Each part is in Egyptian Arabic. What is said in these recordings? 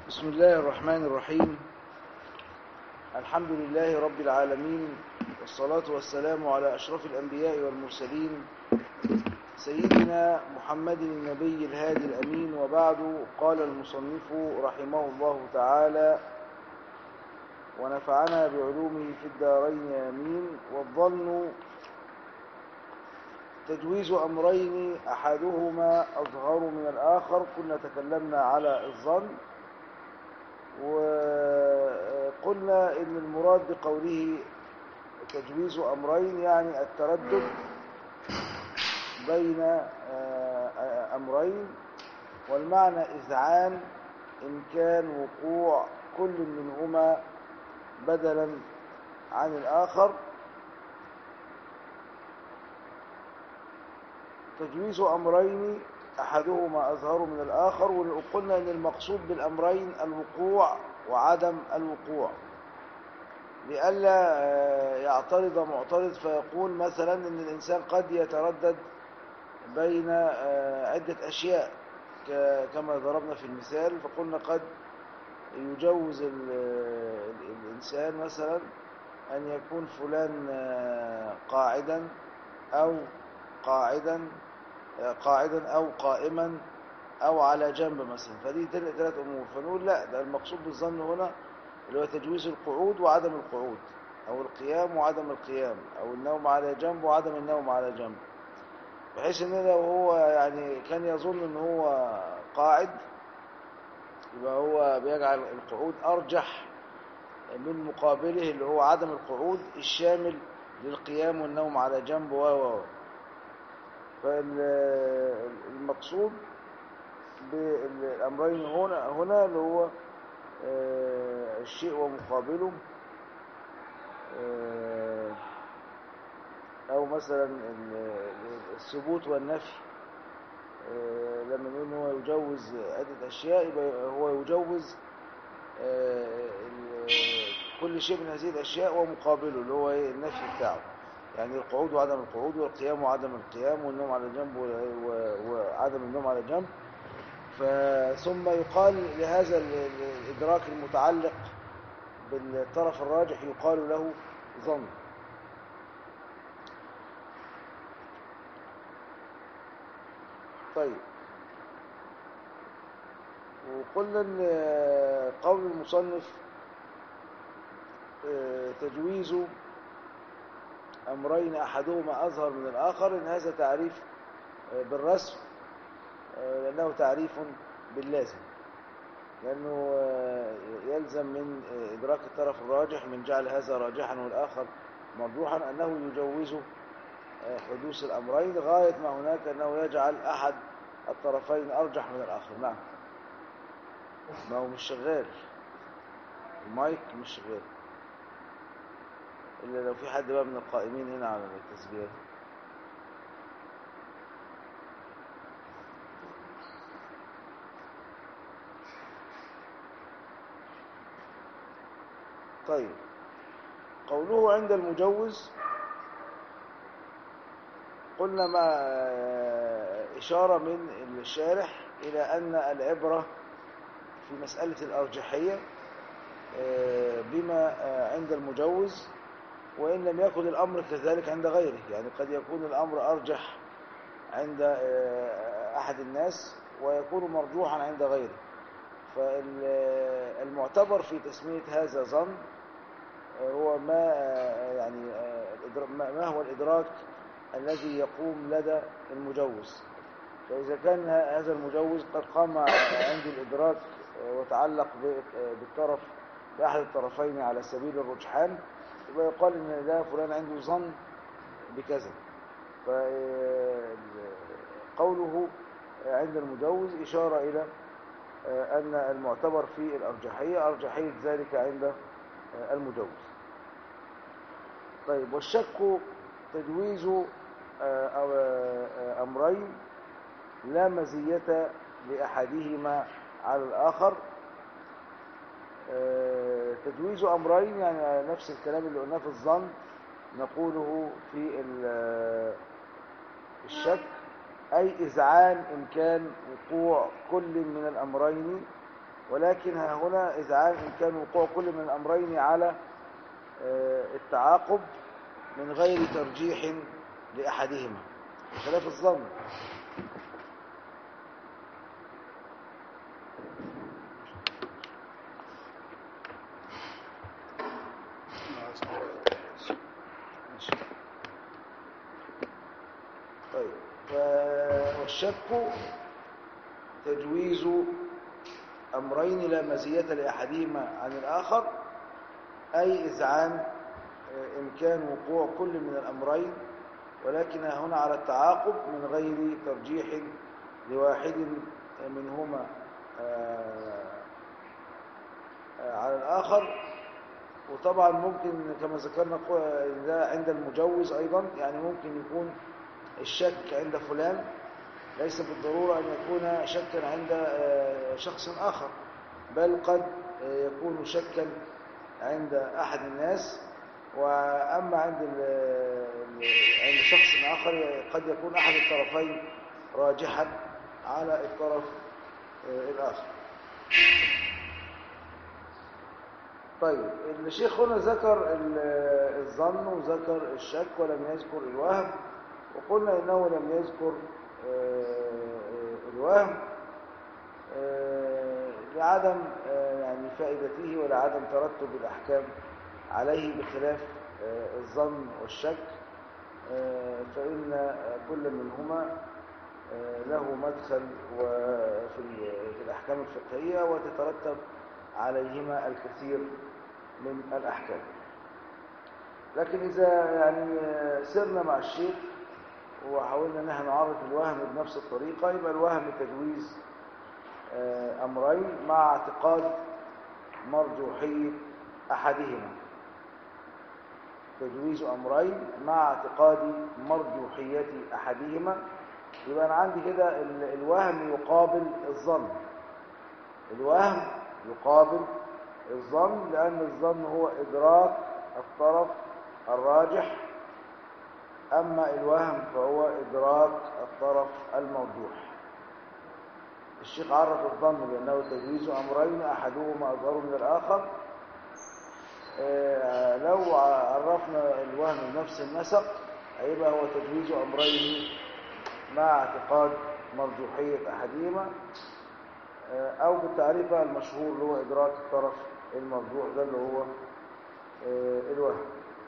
بسم الله الرحمن الرحيم الحمد لله رب العالمين والصلاة والسلام على أشرف الأنبياء والمرسلين سيدنا محمد النبي الهادي الأمين وبعد قال المصنف رحمه الله تعالى ونفعنا بعلومه في الدارين آمين والظن تجويز أمرين أحدهما أظهر من الآخر كنا تكلمنا على الظن وقلنا إن المراد بقوله تجويز أمرين يعني التردد بين أمرين والمعنى إذعان إمكان وقوع كل منهما بدلا عن الآخر تجويز أمرين أحدهما أظهر من الآخر وقلنا أن المقصود بالأمرين الوقوع وعدم الوقوع لئلا يعترض معترض فيقول مثلا أن الإنسان قد يتردد بين عدة أشياء كما ضربنا في المثال فقلنا قد يجوز الإنسان مثلا أن يكون فلان قاعدا أو قاعدا قاعدا أو قائما أو على جنب مثلا فدي ثلاث أمور فنقول لا ده المقصود بالظن هنا اللي هو تجويز القعود وعدم القعود أو القيام وعدم القيام أو النوم على جنب وعدم النوم على جنب بحيث ان لو هو يعني كان يظن ان هو قاعد يبقى هو بيجعل القعود أرجح من مقابله اللي هو عدم القعود الشامل للقيام والنوم على جنب و و فالمقصود بالأمرين هنا هنا اللي هو الشيء ومقابله أو مثلا الثبوت والنفي لما نقول هو يجوز عدة أشياء يبقى هو يجوز كل شيء من هذه الأشياء ومقابله اللي هو النفي بتاعه يعني القعود وعدم القعود والقيام وعدم القيام والنوم على جنب وعدم النوم على جنب ثم يقال لهذا الإدراك المتعلق بالطرف الراجح يقال له ظن طيب وقلنا ان قول المصنف تجويز أمرين أحدهما أظهر من الآخر إن هذا تعريف بالرسم لأنه تعريف باللازم لأنه يلزم من إدراك الطرف الراجح من جعل هذا راجحا والآخر مرجوحا أنه يجوز حدوث الأمرين غاية ما هناك أنه يجعل أحد الطرفين أرجح من الآخر نعم ما هو مش شغال المايك مش شغال إلا لو في حد بقى من القائمين هنا على التسجيل طيب قوله عند المجوز قلنا ما إشارة من الشارح إلى أن العبرة في مسألة الأرجحية بما عند المجوز وإن لم يكن الأمر كذلك عند غيره يعني قد يكون الأمر أرجح عند أحد الناس ويكون مرجوحا عند غيره فالمعتبر في تسمية هذا ظن هو ما يعني ما هو الإدراك الذي يقوم لدى المجوز فإذا كان هذا المجوز قد قام عند الإدراك وتعلق بالطرف بأحد الطرفين على سبيل الرجحان يبقى يقال ان ده فلان عنده ظن بكذا فقوله عند المجوز إشارة إلى أن المعتبر في الأرجحية أرجحية ذلك عند المجوز طيب والشك تجويز أمرين لا مزية لأحدهما على الآخر تجويز أمرين يعني نفس الكلام اللي قلناه في الظن نقوله في الشك أي إذعان إمكان وقوع كل من الأمرين ولكن ها هنا إذعان إمكان وقوع كل من الأمرين على آه، التعاقب من غير ترجيح لأحدهما بخلاف الظن ماشي. طيب ف- والشك تجويز أمرين لا مزية لأحدهما عن الآخر أي إذعان آه، إمكان وقوع كل من الأمرين ولكن هنا على التعاقب من غير ترجيح لواحد منهما آه، آه، على الآخر وطبعا ممكن كما ذكرنا قو- ده عند المجوز أيضا يعني ممكن يكون الشك عند فلان ليس بالضرورة أن يكون شكا عند آه، شخص آخر بل قد آه، يكون شكا عند أحد الناس وأما عند ال- ال- عند شخص آخر قد يكون أحد الطرفين راجحا على الطرف آه، الآخر طيب الشيخ هنا ذكر ال- الظن وذكر الشك ولم يذكر الوهم وقلنا إنه لم يذكر آه، الوهم آه، لعدم آه، يعني فائدته ولعدم ترتب الأحكام عليه بخلاف آه، الظن والشك آه، فإن آه، كل منهما آه، له مدخل وفي ال- في الأحكام الفقهية وتترتب عليهما الكثير من الأحكام لكن إذا يعني آه، سرنا مع الشيخ وحاولنا ان احنا نعرف الوهم بنفس الطريقة يبقى الوهم تجويز آه، أمرين مع اعتقاد مرجوحية أحدهما تجويز أمرين مع اعتقاد مرجوحية أحدهما يبقى أنا عندي كده ال- الوهم يقابل الظن الوهم يقابل الظن لأن الظن هو إدراك الطرف الراجح أما الوهم فهو إدراك الطرف المرجوح الشيخ عرف الظن بأنه تجويز أمرين أحدهما أظهر من الآخر آه، لو عرفنا الوهم بنفس النسق هيبقى هو تجويز أمرين مع اعتقاد مرجوحية أحدهما آه، أو بالتعريف بقى المشهور اللي هو إدراك الطرف المرجوح ده اللي هو آه، الوهم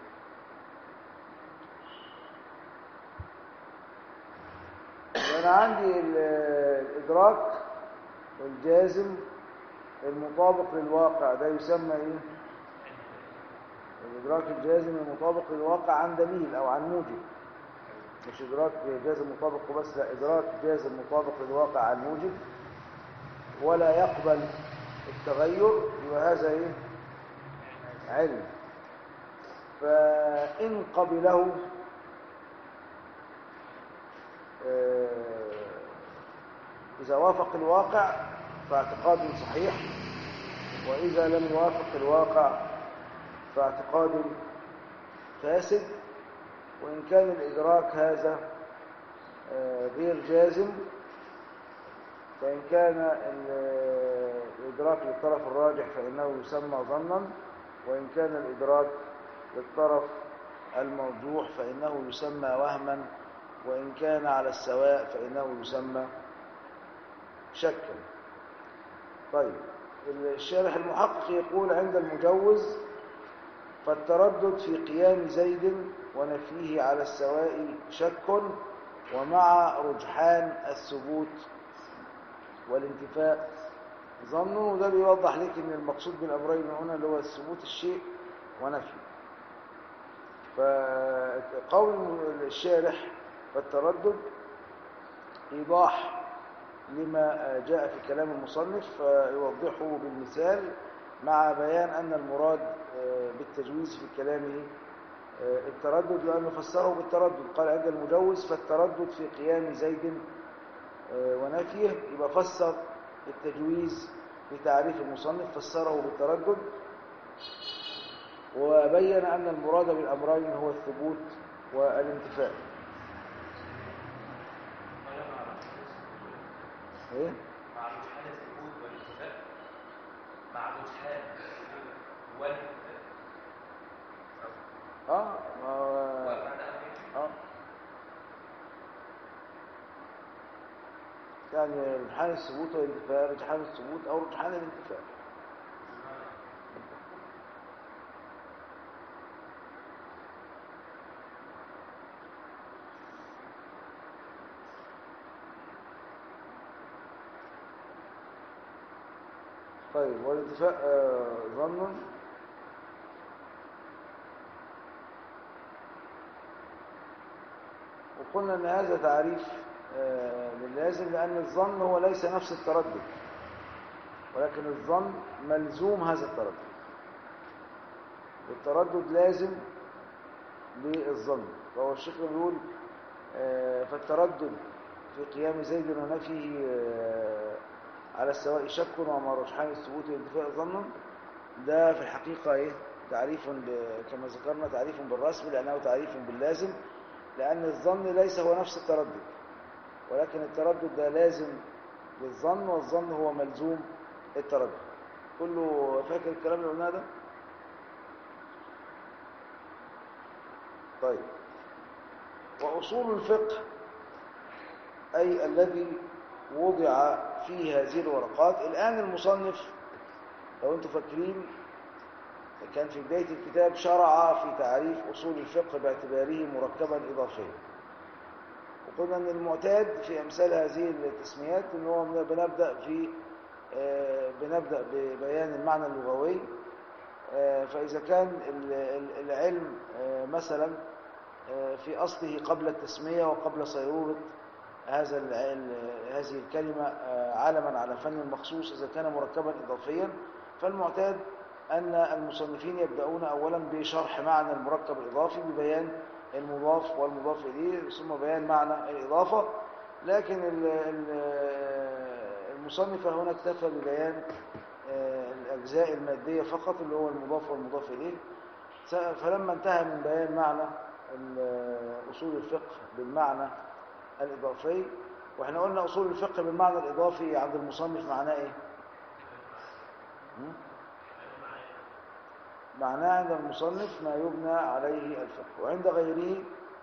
أنا عندي ال- الإدراك الجازم المطابق للواقع ده يسمى إيه؟ الإدراك الجازم المطابق للواقع عن دليل أو عن موجب مش إدراك جازم مطابق بس لا إدراك جازم مطابق للواقع عن موجب ولا يقبل التغير يبقى هذا إيه؟ علم فإن قبله آه، إذا وافق الواقع فاعتقاد صحيح وإذا لم يوافق الواقع فاعتقاد فاسد وإن كان الإدراك هذا آه، غير جازم فإن كان ال- الإدراك للطرف الراجح فإنه يسمى ظنا وإن كان الإدراك للطرف المرجوح فإنه يسمى وهما وإن كان على السواء فإنه يسمى شكا طيب الشارح المحقق يقول عند المجوز فالتردد في قيام زيد ونفيه على السواء شك ومع رجحان الثبوت والانتفاء ظن وده بيوضح لك ان المقصود بالامرين هنا اللي هو ثبوت الشيء ونفيه فقول الشارح فالتردد إيضاح لما جاء في كلام المصنف فيوضحه بالمثال مع بيان أن المراد بالتجويز في كلامه التردد لأنه فسره بالتردد قال عند المجوز فالتردد في قيام زيد ونفيه يبقى فسر التجويز في تعريف المصنف فسره بالتردد وبين أن المراد بالأمرين هو الثبوت والانتفاء ايه مع رجحان الثبوت والانتفاء مع رجحان والد اه ما هو- ومعنى أمر اه يعني رجحان الثبوت والانتفاء رجحان الثبوت او رجحان الانتفاء طيب والانتفاء آه، ظن وقلنا ان هذا تعريف آه، للازم لان الظن هو ليس نفس التردد ولكن الظن ملزوم هذا التردد والتردد لازم للظن فهو الشيخ بيقول آه، فالتردد في قيام زيد ونفيه آه، على السواء شك وما رجحان الثبوت والانتفاء ظنا ده في الحقيقة ايه تعريف ب- كما ذكرنا تعريف بالرسم لأنه تعريف باللازم لأن الظن ليس هو نفس التردد ولكن التردد ده لازم للظن والظن هو ملزوم التردد كله فاكر الكلام اللي قلناه ده طيب وأصول الفقه أي الذي وضع فيه هذه الورقات الآن المصنف لو أنتم فاكرين كان في بداية الكتاب شرع في تعريف أصول الفقه باعتباره مركبا إضافيا وقلنا أن المعتاد في أمثال هذه التسميات أن هو بنبدأ في آه، بنبدأ ببيان المعنى اللغوي آه، فإذا كان ال- ال- العلم آه، مثلا آه، في أصله قبل التسمية وقبل صيرورة هذا ال- ال- هذه الكلمة آه، علما على فن مخصوص إذا كان مركبا إضافيا فالمعتاد أن المصنفين يبدأون أولا بشرح معنى المركب الإضافي ببيان المضاف والمضاف إليه ثم بيان معنى الإضافة لكن ال- ال- المصنف هنا اكتفى ببيان آه، الأجزاء المادية فقط اللي هو المضاف والمضاف إليه س- فلما انتهى من بيان معنى ال- أصول الفقه بالمعنى الإضافي وإحنا قلنا أصول الفقه بالمعنى الإضافي عند المصنف معناه إيه؟ م? معناه عند المصنف ما يبنى عليه الفقه وعند غيره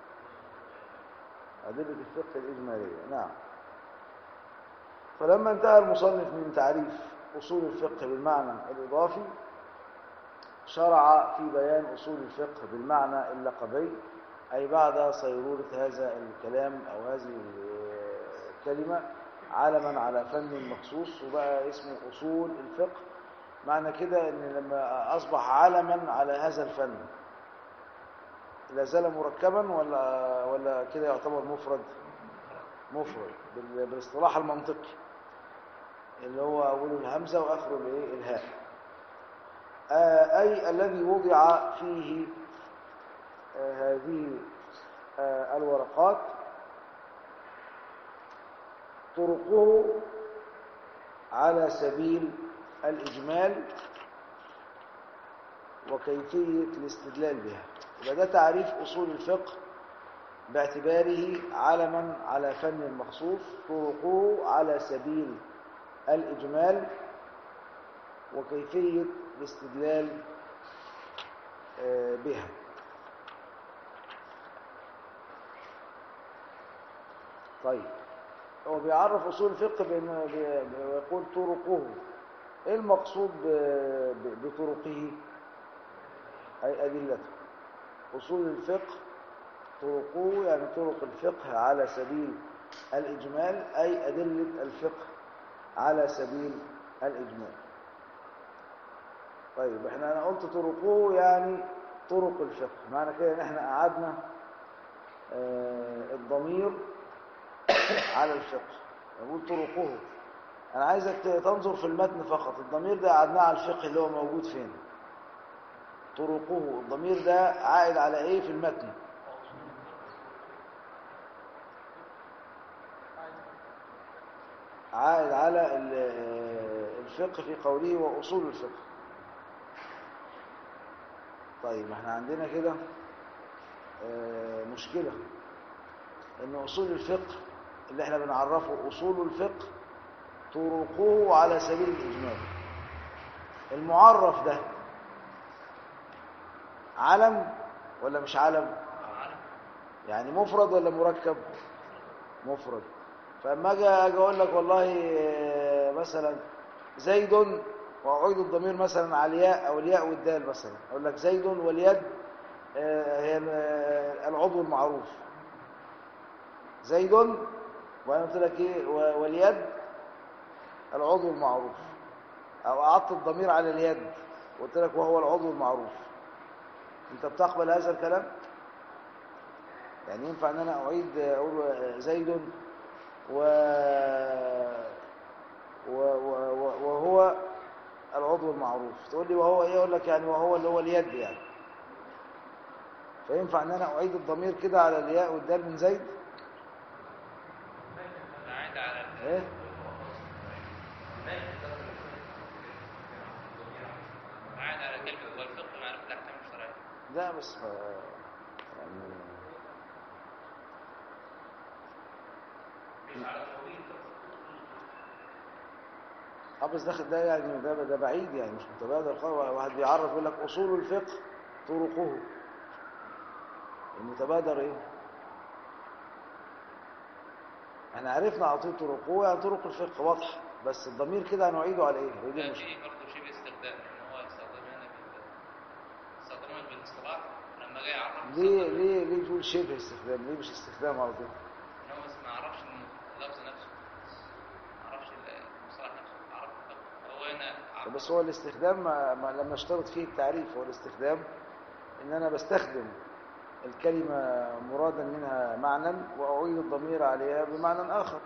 أدلة الفقه الإجمالية نعم فلما انتهى المصنف من تعريف أصول الفقه بالمعنى الإضافي شرع في بيان أصول الفقه بالمعنى اللقبي أي بعد صيرورة هذا الكلام أو هذه الكلمة علما على فن مخصوص وبقى اسمه أصول الفقه معنى كده ان لما اصبح علما على هذا الفن لا زال مركبا ولا ولا كده يعتبر مفرد مفرد بال- بالاصطلاح المنطقي اللي هو اوله الهمزه واخره الايه الهاء آه، اي الذي وضع فيه آه، هذه آه، الورقات طرقه على سبيل الإجمال وكيفية الاستدلال بها يبقى ده تعريف أصول الفقه باعتباره علما على فن مخصوص طرقه على سبيل الإجمال وكيفية الاستدلال آه، بها طيب هو بيعرف أصول الفقه بأنه بي- بي- ويقول طرقه ايه المقصود ب- ب- بطرقه اي ادلته اصول الفقه طرقه يعني طرق الفقه على سبيل الاجمال اي ادله الفقه على سبيل الاجمال طيب احنا انا قلت طرقه يعني طرق الفقه معنى كده ان احنا قعدنا آه، الضمير على الفقه نقول طرقه انا عايزك تنظر في المتن فقط الضمير ده قعدناه على الفقه اللي هو موجود فين طرقه الضمير ده عائد على ايه في المتن عائد على ال- الفقه في قوله واصول الفقه طيب احنا عندنا كده آه، مشكله ان اصول الفقه اللي احنا بنعرفه اصول الفقه طرقه على سبيل الإجمال المعرف ده علم ولا مش علم يعني مفرد ولا مركب مفرد فاما اجي اجي اقول لك والله آه، مثلا زيد واعيد الضمير مثلا على الياء او الياء والدال مثلا اقول لك زيد واليد آه، هي آه، العضو المعروف زيد وانا قلت لك ايه و- واليد العضو المعروف او اعطت الضمير على اليد قلت لك وهو العضو المعروف انت بتقبل هذا الكلام يعني ينفع ان انا اعيد اقول زيد و... و... و... و- وهو العضو المعروف تقول لي وهو ايه اقول لك يعني وهو اللي هو اليد يعني فينفع ان انا اعيد الضمير كده على الياء والدال من زيد عاد على ال- ايه عاد على كلمة والفقه معرفة الأحكام الشرعية لا بس ف... يعني اه بس ده ده يعني ده ده بعيد يعني مش متبادر خالص واحد بيعرف يقول لك اصول الفقه طرقه المتبادر ايه احنا عرفنا على طول طرقه يعني طرق الفقه واضحه بس الضمير كده هنعيده على ايه هي دي لا المشكله في برضه شبه استخدام إن هو يستخدمها هنا بال يستخدمها بالاصطلاح لما جاي يعرف ليه استخدم- ليه ليه تقول شبه استخدام ليه مش استخدام على طول إن هو بس ما عرفش اللفظ نفسه ما عرفش المصطلح نفسه عرف الفقه. هو هنا عرف بس هو الاستخدام ما ما لما اشترط فيه التعريف هو الاستخدام ان انا بستخدم الكلمة مرادا منها معنى وأعيد الضمير عليها بمعنى آخر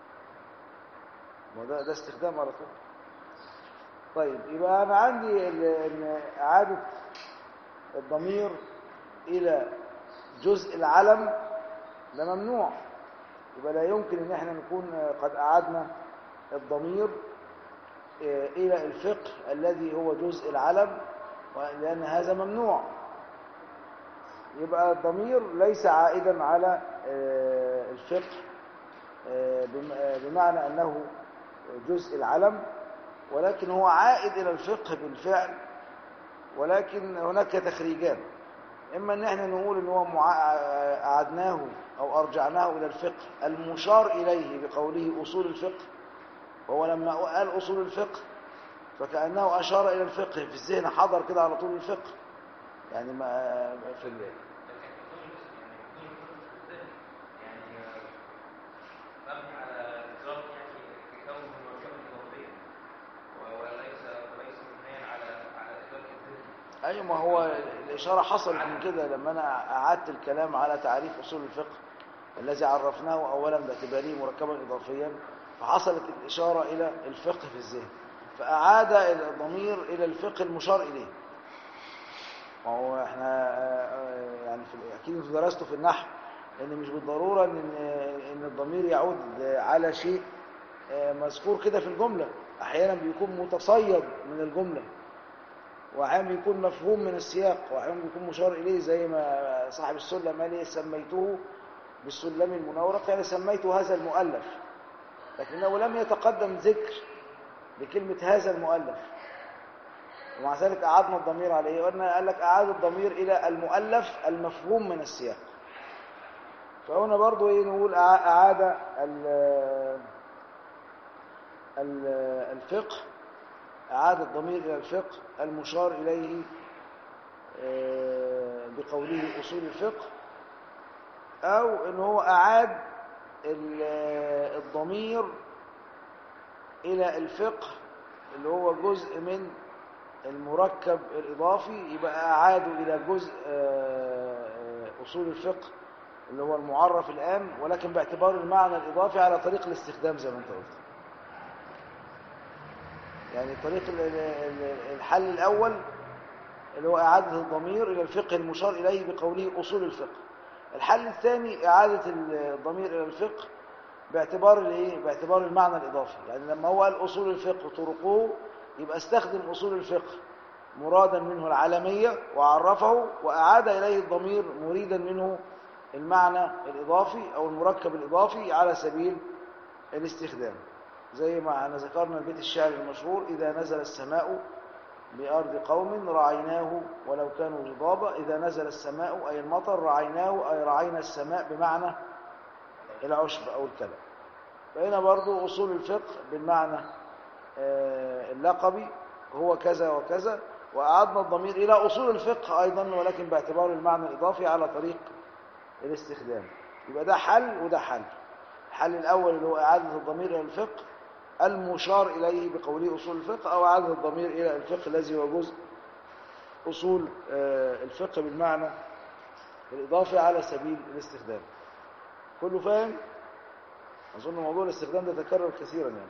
وده ده استخدام على طول طيب يبقى أنا عندي ال- إن إعادة الضمير إلى جزء العلم ده ممنوع يبقى لا يمكن إن احنا نكون قد أعدنا الضمير إلى الفقه الذي هو جزء العلم لأن هذا ممنوع يبقى الضمير ليس عائدا على آه، الفقه آه، بم- آه، بمعنى أنه جزء العلم ولكن هو عائد إلى الفقه بالفعل ولكن هناك تخريجان إما أن احنا نقول أن هو مع- أعدناه أو أرجعناه إلى الفقه المشار إليه بقوله أصول الفقه وهو لما قال أصول الفقه فكأنه أشار إلى الفقه في الذهن حضر كده على طول الفقه يعني ما في ال... مبني على إدراك يعني كونه مركبة إضافية وليس وليس مبنيا على على إدراك الذهن أيوة ما هو الإشارة حصلت من كده لما أنا أعدت الكلام على تعريف أصول الفقه الذي عرفناه أولا باعتباره مركبا إضافيا فحصلت الإشارة إلى الفقه في الذهن فأعاد الضمير إلى الفقه المشار إليه ما هو احنا آه، آه، يعني في اكيد انتوا درستوا في النحو ان مش بالضروره ان ان الضمير يعود على شيء آه، مذكور كده في الجمله احيانا بيكون متصيد من الجمله واحيانا بيكون مفهوم من السياق واحيانا بيكون مشار اليه زي ما صاحب السلم قال ايه سميته بالسلم المنورق يعني سميت هذا المؤلف لكنه لم يتقدم ذكر لكلمه هذا المؤلف ومع ذلك أعادنا الضمير عليه وقلنا قال لك أعاد الضمير إلى المؤلف المفهوم من السياق فهنا برضو إيه نقول أع- أعاد ال- ال- الفقه أعاد الضمير إلى الفقه المشار إليه آه، بقوله أصول الفقه أو إن هو أعاد ال- الضمير إلى الفقه اللي هو جزء من المركب الإضافي يبقى أعادوا إلى جزء آه، آه، أصول الفقه اللي هو المعرف الآن ولكن باعتبار المعنى الإضافي على طريق الاستخدام زي ما أنت قلت يعني طريق ال- ال- ال- الحل الأول اللي هو إعادة الضمير إلى الفقه المشار إليه بقوله أصول الفقه الحل الثاني إعادة الضمير إلى الفقه باعتبار الايه باعتبار المعنى الاضافي يعني لما هو قال اصول الفقه طرقه يبقى استخدم اصول الفقه مرادا منه العالميه وعرفه واعاد اليه الضمير مريدا منه المعنى الاضافي او المركب الاضافي على سبيل الاستخدام زي ما أنا ذكرنا البيت الشعري المشهور اذا نزل السماء بأرض قوم رعيناه ولو كانوا غضابا إذا نزل السماء أي المطر رعيناه أي رعينا السماء بمعنى العشب أو الكلام فهنا برضو أصول الفقه بالمعنى آه، اللقبي هو كذا وكذا وأعدنا الضمير إلى أصول الفقه أيضا ولكن باعتبار المعنى الإضافي على طريق الاستخدام يبقى ده حل وده حل الحل الأول اللي هو إعادة الضمير إلى الفقه المشار إليه بقوله أصول الفقه أو إعادة الضمير إلى الفقه الذي هو جزء أصول آه، الفقه بالمعنى الإضافي على سبيل الاستخدام كله فاهم؟ أظن موضوع الاستخدام ده تكرر كثيرا يعني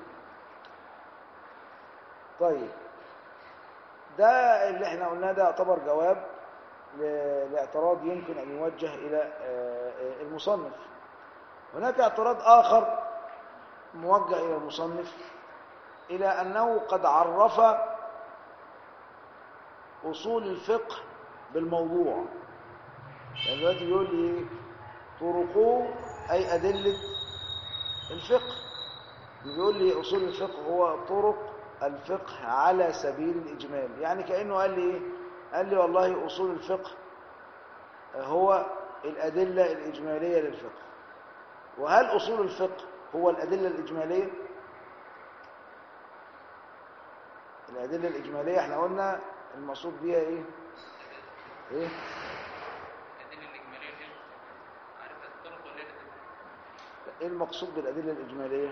طيب ده اللي احنا قلناه ده يعتبر جواب ل- لاعتراض يمكن أن يوجه إلى آه، آه، المصنف هناك اعتراض آخر موجه إلى المصنف إلى أنه قد عرف أصول الفقه بالموضوع يعني دلوقتي يقول لي طرقه أي أدلة الفقه بيقول لي أصول الفقه هو طرق الفقه على سبيل الإجمال يعني كأنه قال لي إيه؟ قال لي والله أصول الفقه هو الأدلة الإجمالية للفقه وهل أصول الفقه هو الأدلة الإجمالية؟ الأدلة الإجمالية احنا قلنا المقصود بيها إيه؟ إيه؟ الأدلة الإجمالية دي عارف الطرق ولا إيه الأدلة؟ إيه المقصود بالأدلة الإجمالية؟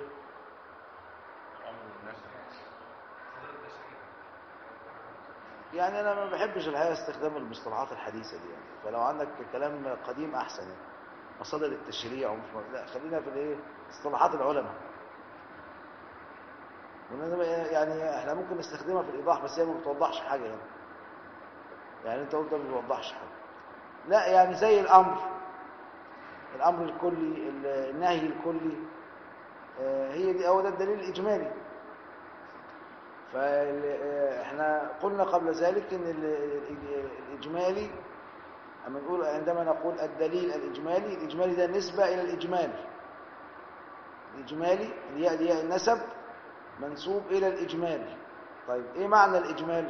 يعني أنا ما بحبش الحقيقة استخدام المصطلحات الحديثة دي يعني فلو عندك كلام قديم أحسن يعني مصادر التشريع ومش م- لا خلينا في الإيه؟ اصطلاحات العلماء ونحن يعني احنا ممكن نستخدمها في الإيضاح بس هي ما بتوضحش حاجة يعني يعني أنت قلت ما بتوضحش حاجة لا يعني زي الأمر الأمر الكلي ال- النهي الكلي آه، هي دي هو ده الدليل الإجمالي فاحنا قلنا قبل ذلك ان ال- ال- الإجمالي أما نقول عندما نقول الدليل الإجمالي الإجمالي ده نسبة إلى الإجمال الإجمالي الياء دي ياء النسب منسوب إلى الإجمال طيب إيه معنى الإجمال؟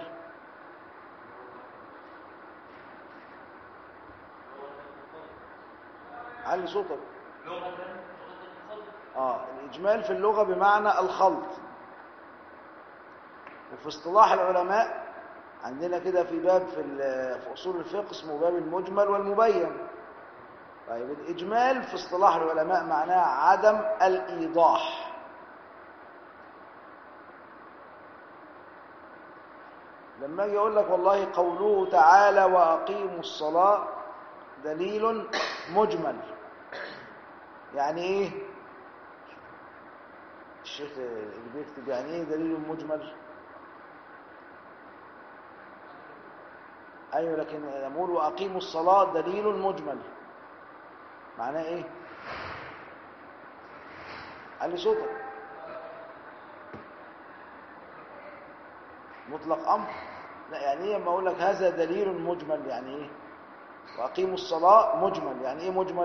علي صوتك آه الإجمال في اللغة بمعنى الخلط وفي اصطلاح العلماء عندنا كده في باب في, ال- في أصول الفقه اسمه باب المجمل والمبين طيب الإجمال في اصطلاح العلماء معناه عدم الإيضاح لما اجي اقول لك والله قوله تعالى واقيموا الصلاه دليل مجمل يعني ايه الشيخ اللي بيكتب يعني ايه دليل مجمل ايوه لكن نقول واقيموا الصلاه دليل مجمل معناه ايه علي صوتك مطلق امر لا يعني ايه لما اقول لك هذا دليل مجمل يعني ايه واقيموا الصلاه مجمل يعني ايه مجمل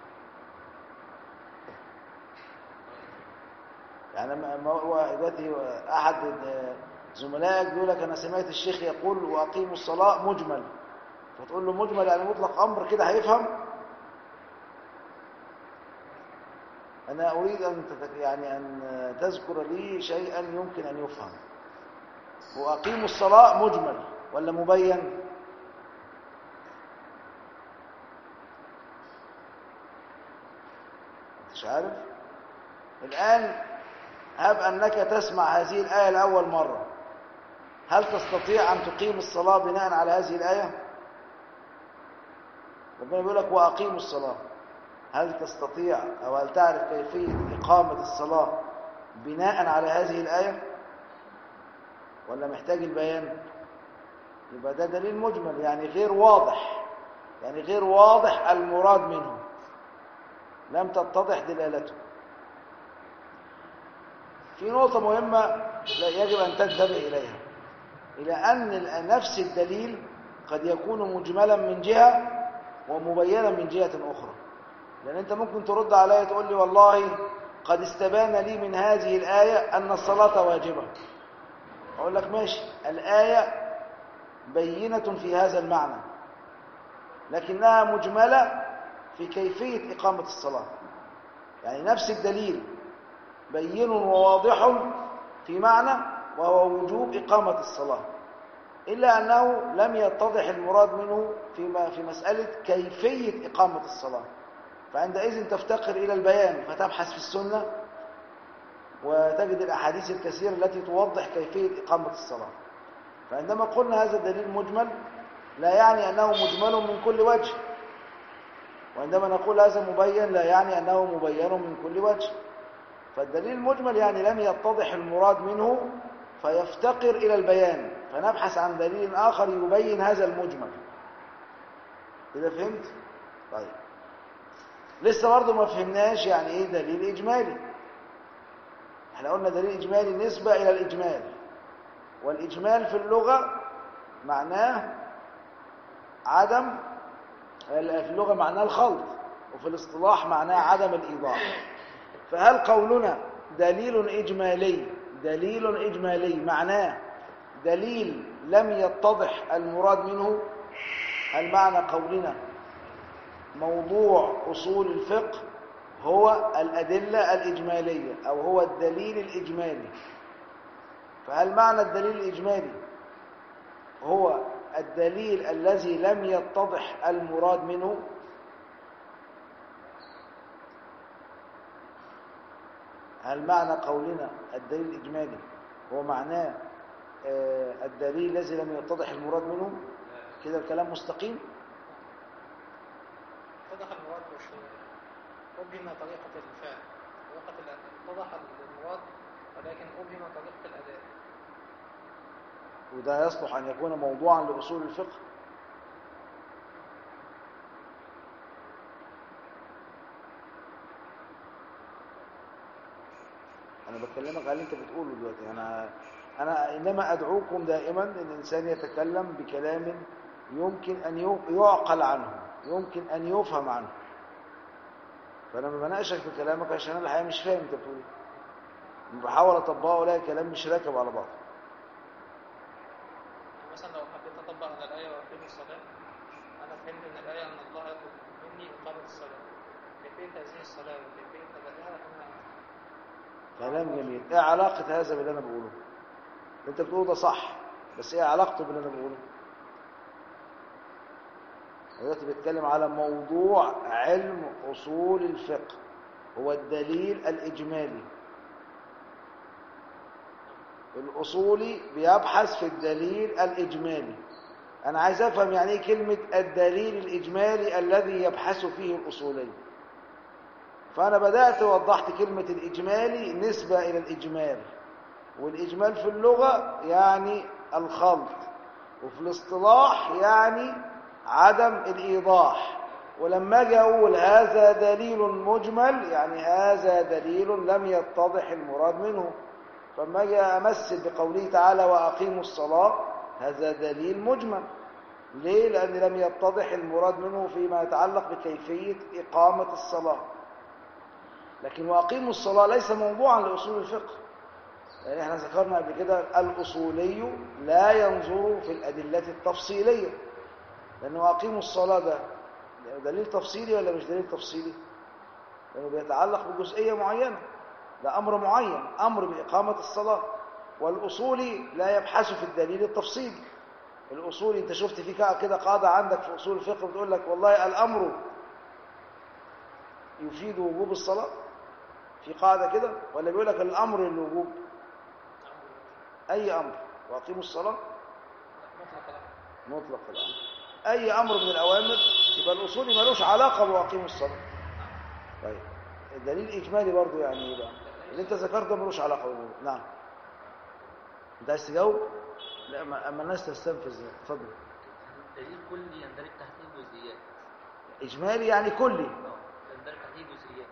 يعني لما لما هو دلوقتي احد زملائك بيقول لك انا سمعت الشيخ يقول واقيموا الصلاه مجمل فتقول له مجمل يعني مطلق امر كده هيفهم انا اريد ان تت- يعني ان تذكر لي شيئا يمكن ان يفهم واقيموا الصلاه مجمل ولا مبين مش عارف الان هب انك تسمع هذه الايه لاول مره هل تستطيع ان تقيم الصلاه بناء على هذه الايه ربنا بيقول لك واقيموا الصلاه هل تستطيع او هل تعرف كيفيه اقامه الصلاه بناء على هذه الايه ولا محتاج البيان يبقى ده دليل مجمل يعني غير واضح يعني غير واضح المراد منه لم تتضح دلالته في نقطة مهمة لا يجب أن تنتبه إليها إلى أن نفس الدليل قد يكون مجملا من جهة ومبينا من جهة أخرى لأن أنت ممكن ترد عليا تقول لي والله قد استبان لي من هذه الآية أن الصلاة واجبة أقول لك ماشي الآية بينة في هذا المعنى لكنها مجملة في كيفية إقامة الصلاة يعني نفس الدليل بين وواضح في معنى وهو وجوب إقامة الصلاة إلا أنه لم يتضح المراد منه في في مسألة كيفية إقامة الصلاة فعندئذ تفتقر إلى البيان فتبحث في السنة وتجد الأحاديث الكثيرة التي توضح كيفية إقامة الصلاة فعندما قلنا هذا الدليل مجمل لا يعني أنه مجمل من كل وجه وعندما نقول هذا مبين لا يعني أنه مبين من كل وجه فالدليل المجمل يعني لم يتضح المراد منه فيفتقر إلى البيان فنبحث عن دليل آخر يبين هذا المجمل كده فهمت؟ طيب لسه برضه ما فهمناش يعني ايه دليل إجمالي احنا قلنا دليل إجمالي نسبة إلى الإجمال والإجمال في اللغة معناه عدم في اللغة معناه الخلط وفي الاصطلاح معناه عدم الإيضاح فهل قولنا دليل إجمالي دليل إجمالي معناه دليل لم يتضح المراد منه هل معنى قولنا موضوع أصول الفقه هو الأدلة الإجمالية أو هو الدليل الإجمالي فهل معنى الدليل الإجمالي هو الدليل الذي لم يتضح المراد منه هل معنى قولنا الدليل الإجمالي هو معناه آه، الدليل الذي لم يتضح المراد منه كده الكلام مستقيم اتضح المراد بس أبهم طريقة الفعل طريقة الأداء اتضح المراد ولكن أبهم طريقة الأداء وده يصلح أن يكون موضوعا لأصول الفقه أنا بكلمك على اللي أنت بتقوله دلوقتي أنا أنا إنما أدعوكم دائما أن الإنسان يتكلم بكلام يمكن أن يو- يعقل عنه يمكن أن يفهم عنه فأنا ما بناقشك في كلامك عشان أنا الحقيقة مش فاهم أنت بتقول إيه بحاول أطبقه ألاقي كلام مش راكب على بعض مثلا لو حبيت أطبق على الآية وأقيم الصلاة أنا فهمت من الآية أن الله يطلب مني إقامة الصلاة كيفية هذه الصلاة وكيفية أدائها أنا كلام جميل ايه علاقة هذا باللي انا بقوله اللي انت بتقوله ده صح بس ايه علاقته باللي انا بقوله دلوقتي بيتكلم على موضوع علم اصول الفقه هو الدليل الاجمالي الاصولي بيبحث في الدليل الاجمالي انا عايز افهم يعني ايه كلمة الدليل الاجمالي الذي يبحث فيه الاصولي فأنا بدأت ووضحت كلمة الإجمالي نسبة إلى الإجمال والإجمال في اللغة يعني الخلط وفي الاصطلاح يعني عدم الإيضاح ولما أجي أقول هذا دليل مجمل يعني هذا دليل لم يتضح المراد منه فلما أجي أمثل بقوله تعالى وأقيموا الصلاة هذا دليل مجمل ليه؟ لأن لم يتضح المراد منه فيما يتعلق بكيفية إقامة الصلاة لكن واقيموا الصلاه ليس موضوعا لاصول الفقه يعني احنا ذكرنا قبل كده الاصولي لا ينظر في الادله التفصيليه لانه واقيموا الصلاه ده دليل تفصيلي ولا مش دليل تفصيلي لانه بيتعلق بجزئيه معينه ده امر معين امر باقامه الصلاه والاصولي لا يبحث في الدليل التفصيلي الاصولي انت شفت في كده قاعده عندك في اصول الفقه بتقول لك والله الامر يفيد وجوب الصلاه في قاعدة كده ولا بيقول لك الأمر للوجوب أي أمر وأقيموا الصلاة مطلق الأمر مطلق الأمر أي أمر من الأوامر يبقى الأصولي ملوش علاقة بوأقيموا الصلاة طيب الدليل إجمالي برضو يعني إيه بقى اللي أنت ذكرته ملوش علاقة بالموضوع نعم أنت عايز تجاوب؟ لا ما- أما الناس تستنفذ اتفضل دليل كلي يندرج تحته جزئيات إجمالي يعني كلي اه يندرج تحته جزئيات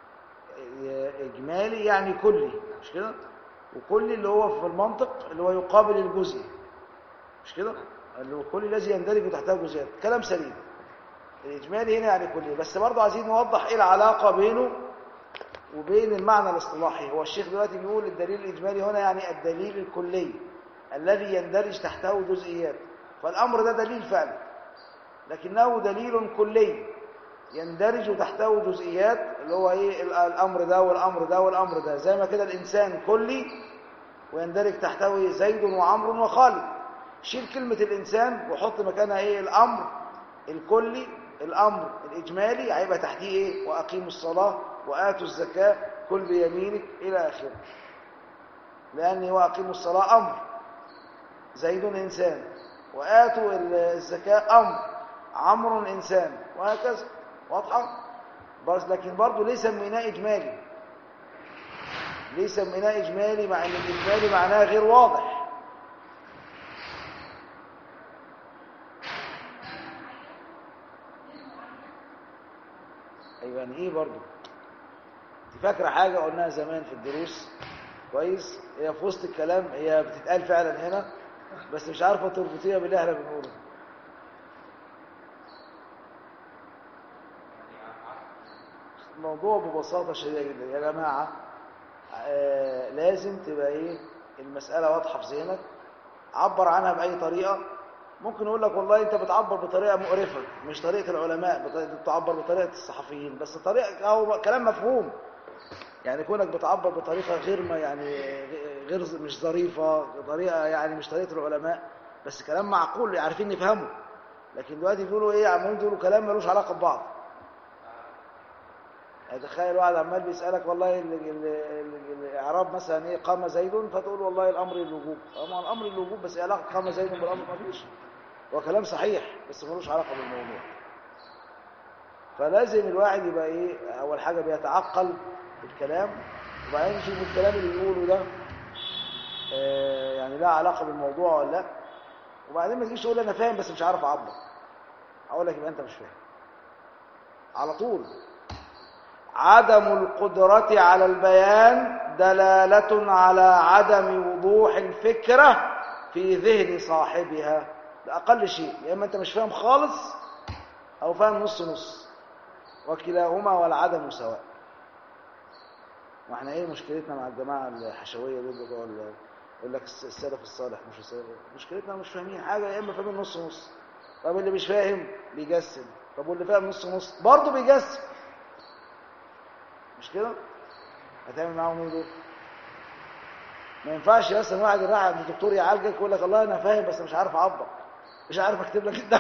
إجمالي يعني كلي مش كده وكلي اللي هو في المنطق اللي هو يقابل الجزئي مش كده اللي هو كل الذي يندرج تحته جزئيات كلام سليم الإجمالي هنا يعني كلي بس برضه عايزين نوضح إيه العلاقة بينه وبين المعنى الاصطلاحي هو الشيخ دلوقتي بيقول الدليل الإجمالي هنا يعني الدليل الكلي الذي يندرج تحته جزئيات فالأمر ده دليل فعلا لكنه دليل كلي يندرج تحته جزئيات اللي هو ايه ال- الامر ده والامر ده والامر ده زي ما كده الانسان كلي ويندرج تحته إيه؟ زيد وعمرو وخالد شيل كلمة الانسان وحط مكانها ايه الامر الكلي الامر الاجمالي هيبقى تحتيه ايه واقيموا الصلاة واتوا الزكاة كل بيمينك الى اخره لان واقيموا الصلاة امر زيد انسان واتوا ال- الزكاة امر عمرو انسان وهكذا واضحه بس لكن برضه ليه سميناه اجمالي ليه سميناه اجمالي مع ان الاجمالي معناه غير واضح ايوه يعني ايه برضه انت فاكره حاجه قلناها زمان في الدروس كويس هي في وسط الكلام هي بتتقال فعلا هنا بس مش عارفه تربطيها باللي احنا بنقوله الموضوع ببساطة شديدة جدا يا جماعة آه لازم تبقى ايه المسألة واضحة في ذهنك عبر عنها بأي طريقة ممكن يقول لك والله انت بتعبر بطريقة مقرفة مش طريقة العلماء بط- بتعبر بطريقة الصحفيين بس طريقة هو كلام مفهوم يعني كونك بتعبر بطريقة غير ما يعني غير مش ظريفة طريقة يعني مش طريقة العلماء بس كلام معقول عارفين نفهمه لكن دلوقتي بيقولوا ايه عمالين يقولوا كلام ملوش علاقة ببعض يعني تخيل واحد عمال بيسألك والله ال- ال- ال- الإعراب مثلا إيه قام زيد فتقول والله الأمر للوجوب أما الأمر للوجوب بس إيه علاقة قام زيد بالأمر ما فيش هو كلام صحيح بس ملوش علاقة بالموضوع فلازم الواحد يبقى إيه أول حاجة بيتعقل الكلام وبعدين يشوف الكلام اللي بيقوله ده آه، يعني لا علاقة بالموضوع ولا لا وبعدين ما تجيش تقول أنا فاهم بس مش عارف أعبر أقول لك يبقى أنت مش فاهم على طول عدم القدرة على البيان دلالة على عدم وضوح الفكرة في ذهن صاحبها ده أقل شيء يا إما أنت مش فاهم خالص أو فاهم نص نص وكلاهما والعدم سواء واحنا ايه مشكلتنا مع الجماعة الحشوية دول بتوع ال- يقول لك الس- السلف الصالح مش السلف مشكلتنا مش فاهمين حاجة يا إما فاهمين نص نص طب اللي مش فاهم بيجسم طب واللي فاهم نص نص برضه بيجسم مش كده هتعمل معاهم ايه دول ما ينفعش مثلا واحد راح عند الدكتور يعالجك يقول لك الله انا فاهم بس مش عارف اعبر مش عارف اكتب لك الدواء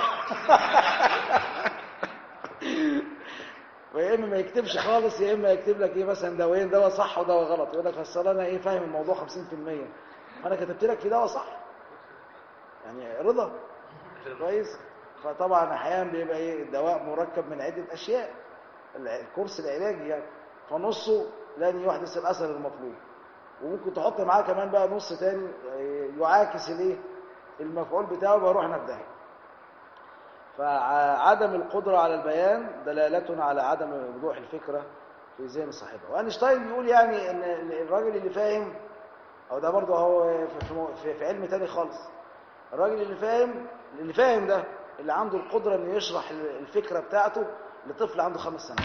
ويا اما ما يكتبش خالص يا اما يكتب لك ايه مثلا دوايين دواء صح ودواء غلط يقول لك اصل انا ايه فاهم الموضوع 50% انا كتبت لك في دواء صح يعني رضا كويس فطبعا احيانا بيبقى ايه الدواء مركب من عده اشياء الع- الكورس العلاجي يعني فنصه لن يحدث الاثر المطلوب وممكن تحط معاه كمان بقى نص تاني آه، يعاكس الايه المفعول بتاعه يبقى روحنا في داهيه فعدم القدرة على البيان دلالة على عدم وضوح الفكرة في ذهن صاحبها وأينشتاين بيقول يعني إن الراجل اللي فاهم أو ده برضه هو في- في- في, في علم تاني خالص الراجل اللي فاهم اللي فاهم ده اللي عنده القدرة إنه يشرح الفكرة بتاعته لطفل عنده خمس سنوات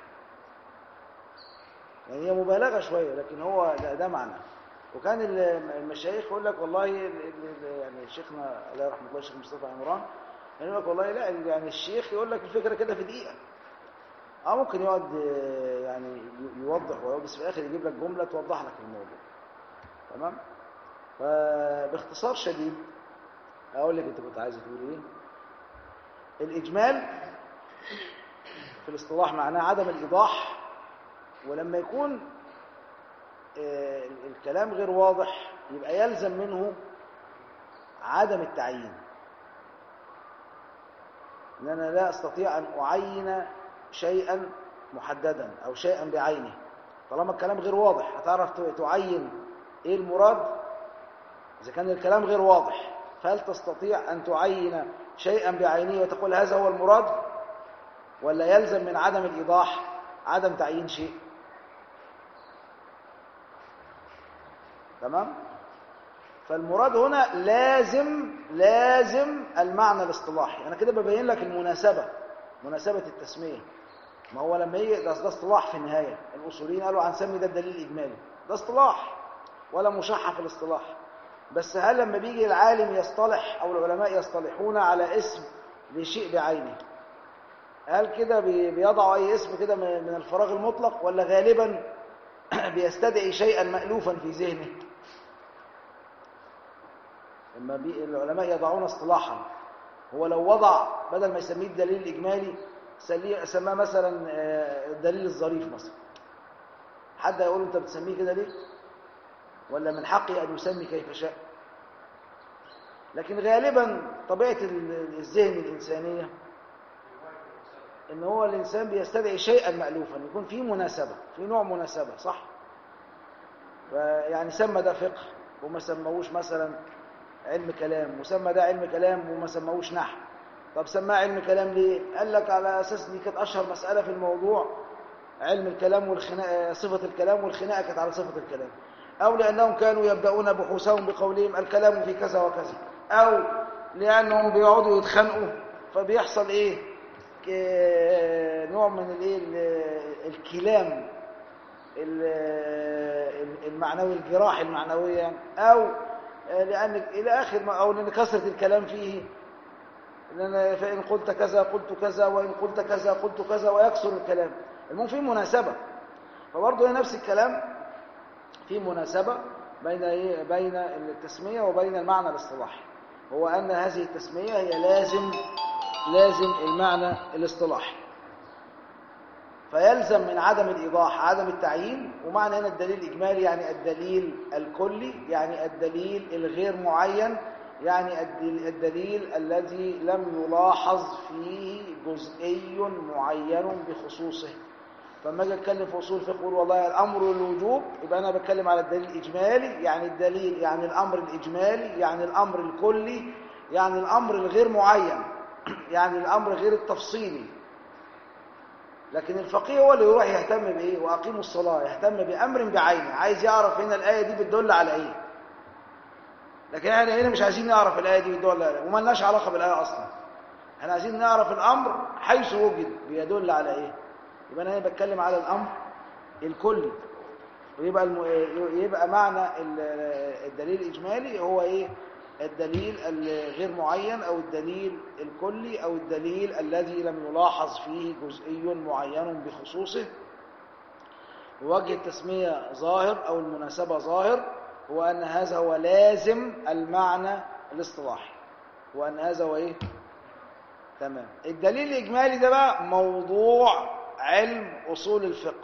يعني هي مبالغة شوية لكن هو ده, ده معنى وكان ال- المشايخ يقول لك والله ال- ال- يعني شيخنا الله يرحمه الله الشيخ مصطفى عمران يعني يقول لك والله لا يعني الشيخ يقول لك الفكرة كده في دقيقة اه ممكن يقعد آه، يعني ي- يوضح ويقعد بس في الاخر يجيب لك جملة توضح لك الموضوع تمام فباختصار شديد اقول لك انت كنت عايز تقول ايه الاجمال في الاصطلاح معناه عدم الايضاح ولما يكون آه، الكلام غير واضح يبقى يلزم منه عدم التعيين ان انا لا استطيع ان اعين شيئا محددا او شيئا بعينه طالما الكلام غير واضح هتعرف ت- تعين ايه المراد اذا كان الكلام غير واضح فهل تستطيع ان تعين شيئا بعينه وتقول هذا هو المراد ولا يلزم من عدم الايضاح عدم تعيين شيء تمام فالمراد هنا لازم لازم المعنى الاصطلاحي انا كده ببين لك المناسبه مناسبه التسميه ما هو لما يجي ده, ده اصطلاح في النهايه الاصوليين قالوا هنسمي ده الدليل الاجمالي ده اصطلاح ولا مشحة في الاصطلاح بس هل لما بيجي العالم يصطلح او العلماء يصطلحون على اسم لشيء بعينه هل كده بي- بيضعوا اي اسم كده من من الفراغ المطلق ولا غالبا بيستدعي شيئا مألوفا في ذهنه لما بي العلماء يضعون اصطلاحا هو لو وضع بدل ما يسميه الدليل الإجمالي سلي- سماه مثلا آه، الدليل الظريف مثلا حد هيقول له انت بتسميه كده ليه ولا من حقه ان يسمي كيف شاء لكن غالبا طبيعه ال- الذهن الانسانيه ان هو الانسان بيستدعي شيئا مالوفا يكون في مناسبه في نوع مناسبه صح فيعني سمى ده فقه وما سموش مثلا علم كلام وسمى ده علم كلام وما سموش نحو طب سماه علم كلام ليه قال لك على اساس دي كانت اشهر مساله في الموضوع علم الكلام والخناقه صفه الكلام والخناقه كانت على صفه الكلام او لانهم كانوا يبداون بحوثهم بقولهم الكلام في كذا وكذا او لانهم بيقعدوا يتخانقوا فبيحصل ايه ك- نوع من الايه ال- الكلام ال- المعنوي الجراح المعنوية يعني أو لأن إلى آخر ما أو لأن كثرة الكلام فيه لأن فإن قلت كذا قلت كذا وإن قلت كذا قلت كذا ويكثر الكلام المهم في مناسبة فبرضه هي نفس الكلام في مناسبة بين إيه؟ بين التسمية وبين المعنى الاصطلاحي هو أن هذه التسمية هي لازم لازم المعنى الاصطلاحي فيلزم من عدم الإيضاح عدم التعيين ومعنى هنا الدليل الإجمالي يعني الدليل الكلي يعني الدليل الغير معين يعني الدل- الدليل الذي لم يلاحظ فيه جزئي معين بخصوصه فلما اجي اتكلم في اصول الفقه اقول والله الامر الوجوب يبقى انا بتكلم على الدليل الاجمالي يعني الدليل يعني الامر الاجمالي يعني الامر الكلي يعني الامر الغير معين يعني الامر غير التفصيلي لكن الفقيه هو اللي يروح يهتم بايه واقيموا الصلاه يهتم بامر بعينه عايز يعرف هنا الايه دي بتدل على ايه لكن احنا هنا مش عايزين نعرف الايه دي بتدل على ايه وما لناش علاقه بالايه اصلا احنا عايزين نعرف الامر حيث وجد بيدل على ايه يبقى انا هنا بتكلم على الامر الكلي ويبقى الم... يبقى معنى ال- الدليل الاجمالي هو ايه الدليل الغير معين او الدليل الكلي او الدليل الذي لم يلاحظ فيه جزئي معين بخصوصه ووجه التسمية ظاهر او المناسبة ظاهر هو ان هذا هو لازم المعنى الاصطلاحي وان هذا هو ايه تمام الدليل الاجمالي ده بقى موضوع علم اصول الفقه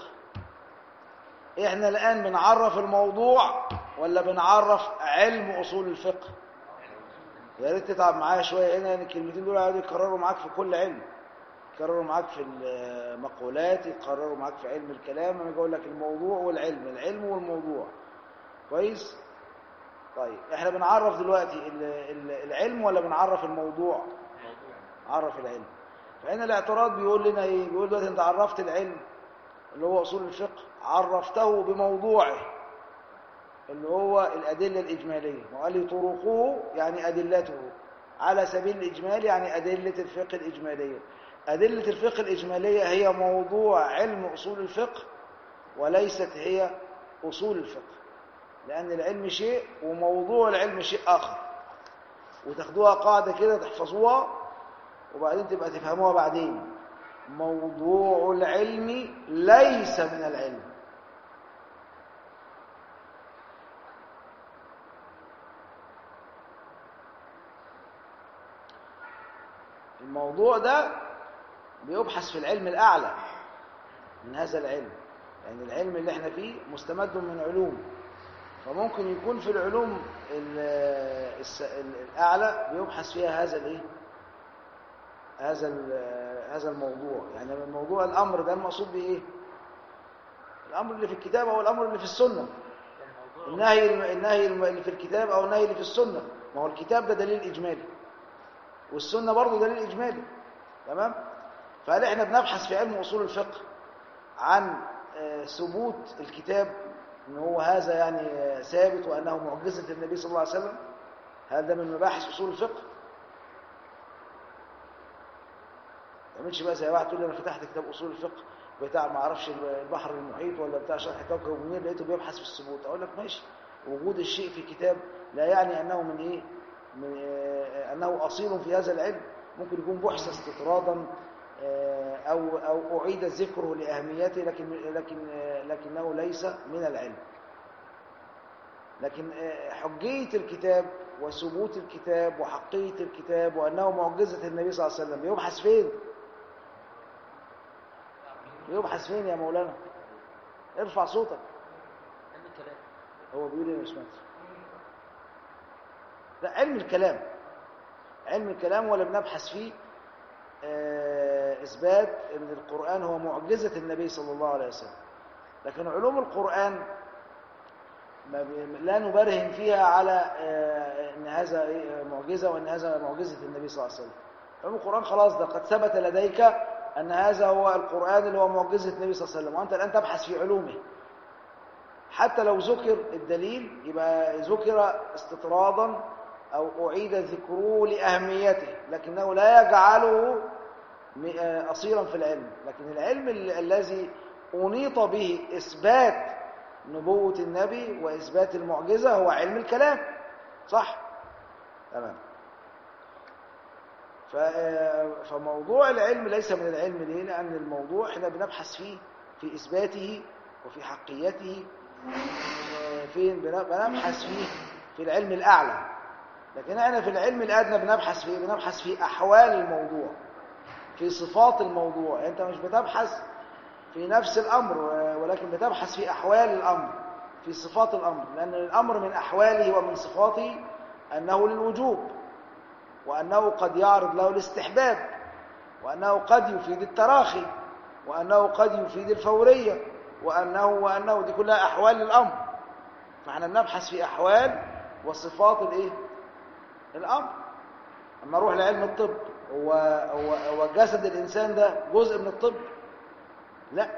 احنا الان بنعرف الموضوع ولا بنعرف علم اصول الفقه يا ريت تتعب معايا شويه هنا ان الكلمتين دول هيقعدوا يتكرروا معاك في كل علم يتكرروا معاك في المقولات يتكرروا معاك في علم الكلام انا بقول لك الموضوع والعلم العلم والموضوع كويس طيب احنا بنعرف دلوقتي ال- ال- العلم ولا بنعرف الموضوع عرف العلم فهنا الاعتراض بيقول لنا ايه بيقول دلوقتي انت عرفت العلم اللي هو اصول الفقه عرفته بموضوعه اللي هو الادله الاجماليه وقال لي طرقه يعني ادلته على سبيل الاجمال يعني ادله الفقه الاجماليه ادله الفقه الاجماليه هي موضوع علم اصول الفقه وليست هي اصول الفقه لان العلم شيء وموضوع العلم شيء اخر وتاخدوها قاعده كده تحفظوها وبعدين تبقى تفهموها بعدين موضوع العلم ليس من العلم الموضوع ده بيبحث في العلم الأعلى من هذا العلم يعني العلم اللي احنا فيه مستمد من علوم فممكن يكون في العلوم ال- الس- ال- الأعلى بيبحث فيها هذا الايه هذا ال- هذا الموضوع يعني الموضوع الأمر ده المقصود بإيه الأمر اللي في الكتاب أو الأمر اللي في السنة النهي النهي اللي في الكتاب أو النهي اللي في السنة ما هو الكتاب ده دليل إجمالي والسنة برضه دليل إجمالي تمام فهل احنا بنبحث في علم أصول الفقه عن آه، ثبوت الكتاب ان هو هذا يعني آه، ثابت وانه معجزة النبي صلى الله عليه وسلم هل ده من مباحث أصول الفقه ما تعملش بقى زي واحد تقول لي انا فتحت كتاب اصول الفقه بتاع ما اعرفش البحر المحيط ولا بتاع شرح كوكب المنير لقيته بيبحث في الثبوت اقول لك ماشي وجود الشيء في كتاب لا يعني أنه من إيه من آه، أنه أصيل في هذا العلم ممكن يكون بحث استطرادا آه، أو أو أعيد ذكره لأهميته لكن لكن آه، لكنه ليس من العلم لكن آه، حجية الكتاب وثبوت الكتاب وحقية الكتاب وأنه معجزة النبي صلى الله عليه وسلم يبحث فين؟ يبحث فين يا مولانا؟ ارفع صوتك علم الكلام هو بيقول ايه يا باشمهندس لا علم الكلام علم الكلام ولا بنبحث فيه آه، اثبات ان القران هو معجزه النبي صلى الله عليه وسلم لكن علوم القران ما بي- لا نبرهن فيها على آه، ان هذا إيه، معجزه وان هذا معجزه النبي صلى الله عليه وسلم علوم القران خلاص ده قد ثبت لديك ان هذا هو القران اللي هو معجزه النبي صلى الله عليه وسلم وانت الان تبحث في علومه حتى لو ذكر الدليل يبقى ذكر استطرادا أو أعيد ذكره لأهميته لكنه لا يجعله م- آه، أصيلا في العلم لكن العلم ال- الذي أنيط به إثبات نبوة النبي وإثبات المعجزة هو علم الكلام صح؟ تمام ف- آه، فموضوع العلم ليس من العلم ليه؟ لأن الموضوع احنا بنبحث فيه في إثباته وفي حقيته آه، فين بن- بنبحث فيه في العلم الأعلى لكن احنا في العلم الأدنى بنبحث في إيه؟ بنبحث في أحوال الموضوع في صفات الموضوع أنت مش بتبحث في نفس الأمر آه، ولكن بتبحث في أحوال الأمر في صفات الأمر لأن الأمر من أحواله ومن صفاته أنه للوجوب وأنه قد يعرض له الاستحباب وأنه قد يفيد التراخي وأنه قد يفيد الفورية وأنه وأنه دي كلها أحوال للأمر فاحنا بنبحث في أحوال وصفات الإيه؟ الأمر أما أروح لعلم الطب هو, هو, هو جسد الإنسان ده جزء من الطب لا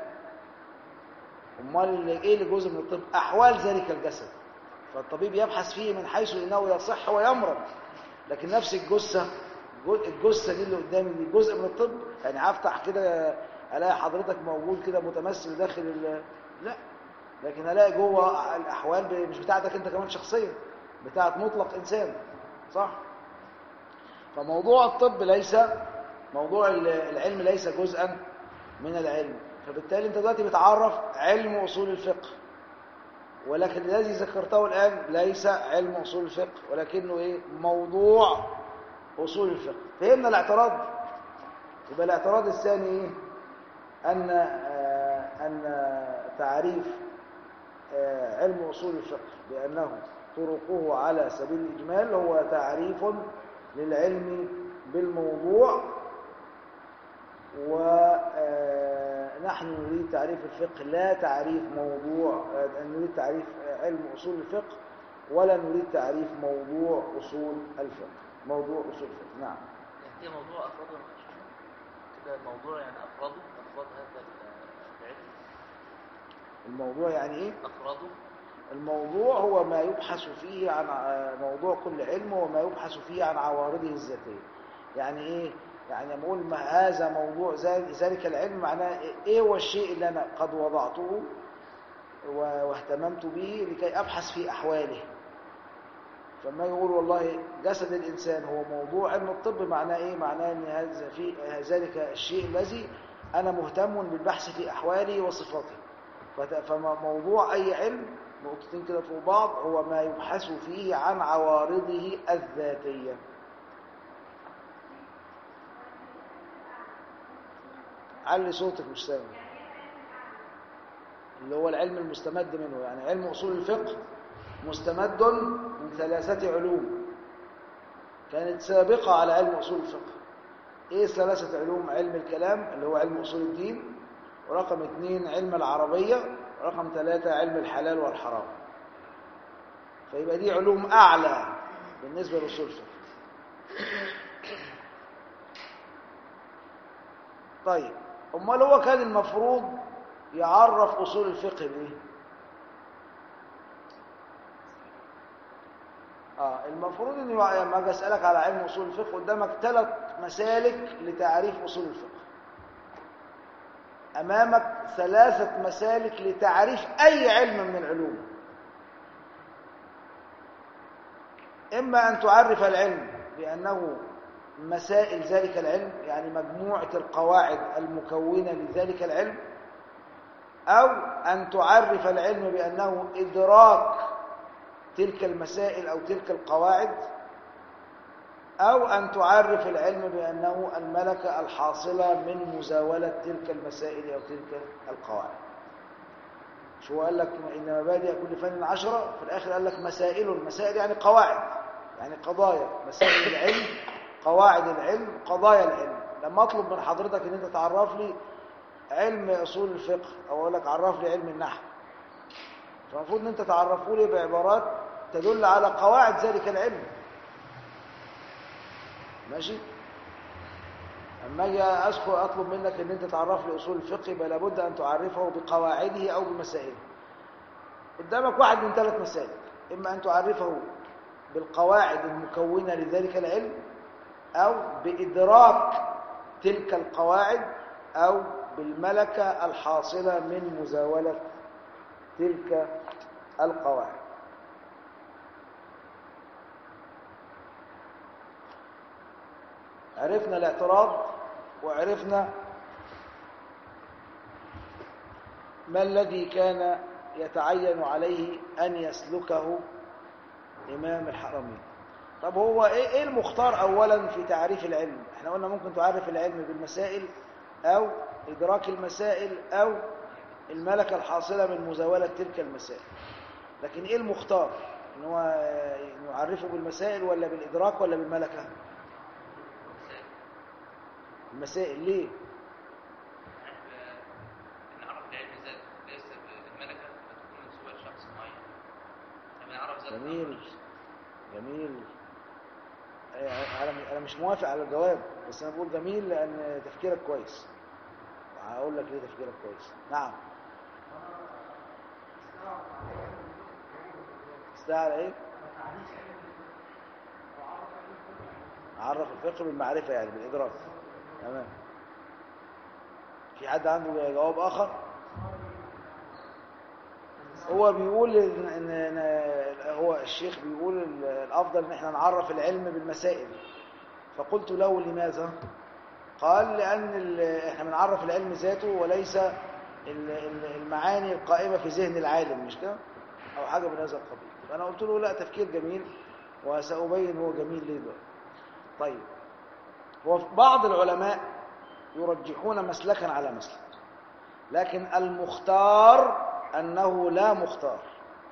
أمال إيه اللي جزء من الطب أحوال ذلك الجسد فالطبيب يبحث فيه من حيث إنه يصح ويمرض لكن نفس الجثة جو- الجثة دي اللي قدامي دي جزء من الطب يعني هفتح كده الاقي حضرتك موجود كده متمثل داخل ال... لا لكن الاقي جوه الاحوال ب- مش بتاعتك انت كمان شخصيا بتاعت مطلق انسان صح فموضوع الطب ليس موضوع ال- العلم ليس جزءا من العلم فبالتالي انت دلوقتي بتعرف علم اصول الفقه ولكن الذي ذكرته الآن ليس علم أصول الفقه ولكنه إيه؟ موضوع أصول الفقه فهمنا الاعتراض يبقى الاعتراض الثاني إيه؟ أن آه، أن تعريف آه، علم أصول الفقه بأنه طرقه على سبيل الإجمال هو تعريف للعلم بالموضوع ونحن نريد تعريف الفقه لا تعريف موضوع آه، نريد تعريف آه، علم أصول الفقه ولا نريد تعريف موضوع أصول الفقه موضوع أصول الفقه نعم يعني هي موضوع أفراده يا شيخ. كده الموضوع يعني أفراده أفراد هذا العلم الموضوع يعني إيه؟ أفراده الموضوع هو ما يبحث فيه عن آه، موضوع كل علم وما يبحث فيه عن عوارضه الذاتية يعني ايه يعني لما اقول ما هذا موضوع ذل- ذلك العلم معناه ايه هو الشيء اللي انا قد وضعته و- واهتممت به لكي ابحث في احواله فما يقول والله جسد الانسان هو موضوع علم الطب معناه ايه معناه ان هذا في ذلك الشيء الذي انا مهتم بالبحث في احواله وصفاته فت- فموضوع أي علم نقطتين كده فوق بعض هو ما يبحث فيه عن عوارضه الذاتية علي صوتك مش سامع اللي هو العلم المستمد منه يعني علم أصول الفقه مستمد من ثلاثة علوم كانت سابقة على علم أصول الفقه إيه ثلاثة علوم علم الكلام اللي هو علم أصول الدين ورقم اثنين علم العربية ورقم ثلاثة علم الحلال والحرام فيبقى دي علوم أعلى بالنسبة لأصول الفقه طيب أمال هو كان المفروض يعرف أصول الفقه بإيه؟ آه المفروض إن لما أجي أسألك على علم أصول الفقه قدامك ثلاث مسالك لتعريف أصول الفقه أمامك ثلاثة مسالك لتعريف أي علم من العلوم إما أن تعرف العلم بأنه مسائل ذلك العلم يعني مجموعة القواعد المكونة لذلك العلم أو أن تعرف العلم بأنه إدراك تلك المسائل أو تلك القواعد أو أن تعرف العلم بأنه الملكة الحاصلة من مزاولة تلك المسائل أو تلك القواعد شو قال لك إن مبادئ كل فن عشرة في الآخر قال لك مسائل المسائل يعني قواعد يعني قضايا مسائل العلم قواعد العلم قضايا العلم لما أطلب من حضرتك أن أنت تعرف لي علم أصول الفقه أو أقول لك عرف لي علم النحو فالمفروض أن أنت تعرفه لي بعبارات تدل على قواعد ذلك العلم ماشي اما اجي اذكر اطلب منك ان انت تعرف لي اصول الفقه يبقى لابد ان تعرفه بقواعده او بمسائله قدامك واحد من ثلاث مسائل اما ان تعرفه بالقواعد المكونه لذلك العلم او بادراك تلك القواعد او بالملكه الحاصله من مزاوله تلك القواعد عرفنا الاعتراض وعرفنا ما الذي كان يتعين عليه أن يسلكه إمام الحرمين طب هو إيه إيه المختار أولا في تعريف العلم احنا قلنا ممكن تعرف العلم بالمسائل أو إدراك المسائل أو الملكة الحاصلة من مزاولة تلك المسائل لكن إيه المختار إن هو نعرفه بالمسائل ولا بالإدراك ولا بالملكة المسائل ليه نعرف العلم ذات ليس بالملكة فتكون منسوبة لشخص معين لما نعرف ذات جميل جميل آه، انا انا مش موافق على الجواب بس انا بقول جميل لان تفكيرك كويس وهقول لك ليه تفكيرك كويس نعم استعر ايه عرف الفقه بالمعرفه يعني بالادراك تمام في حد عنده جواب اخر هو بيقول ان إن- إن هو الشيخ بيقول ال- الافضل ان احنا نعرف العلم بالمسائل فقلت له لماذا قال لان ال- احنا بنعرف العلم ذاته وليس ال- ال- المعاني القائمه في ذهن العالم مش كده او حاجه من هذا القبيل فانا قلت له لا تفكير جميل وسأبين هو جميل ليه دلوقتي طيب هو بعض العلماء يرجحون مسلكا على مسلك لكن المختار أنه لا مختار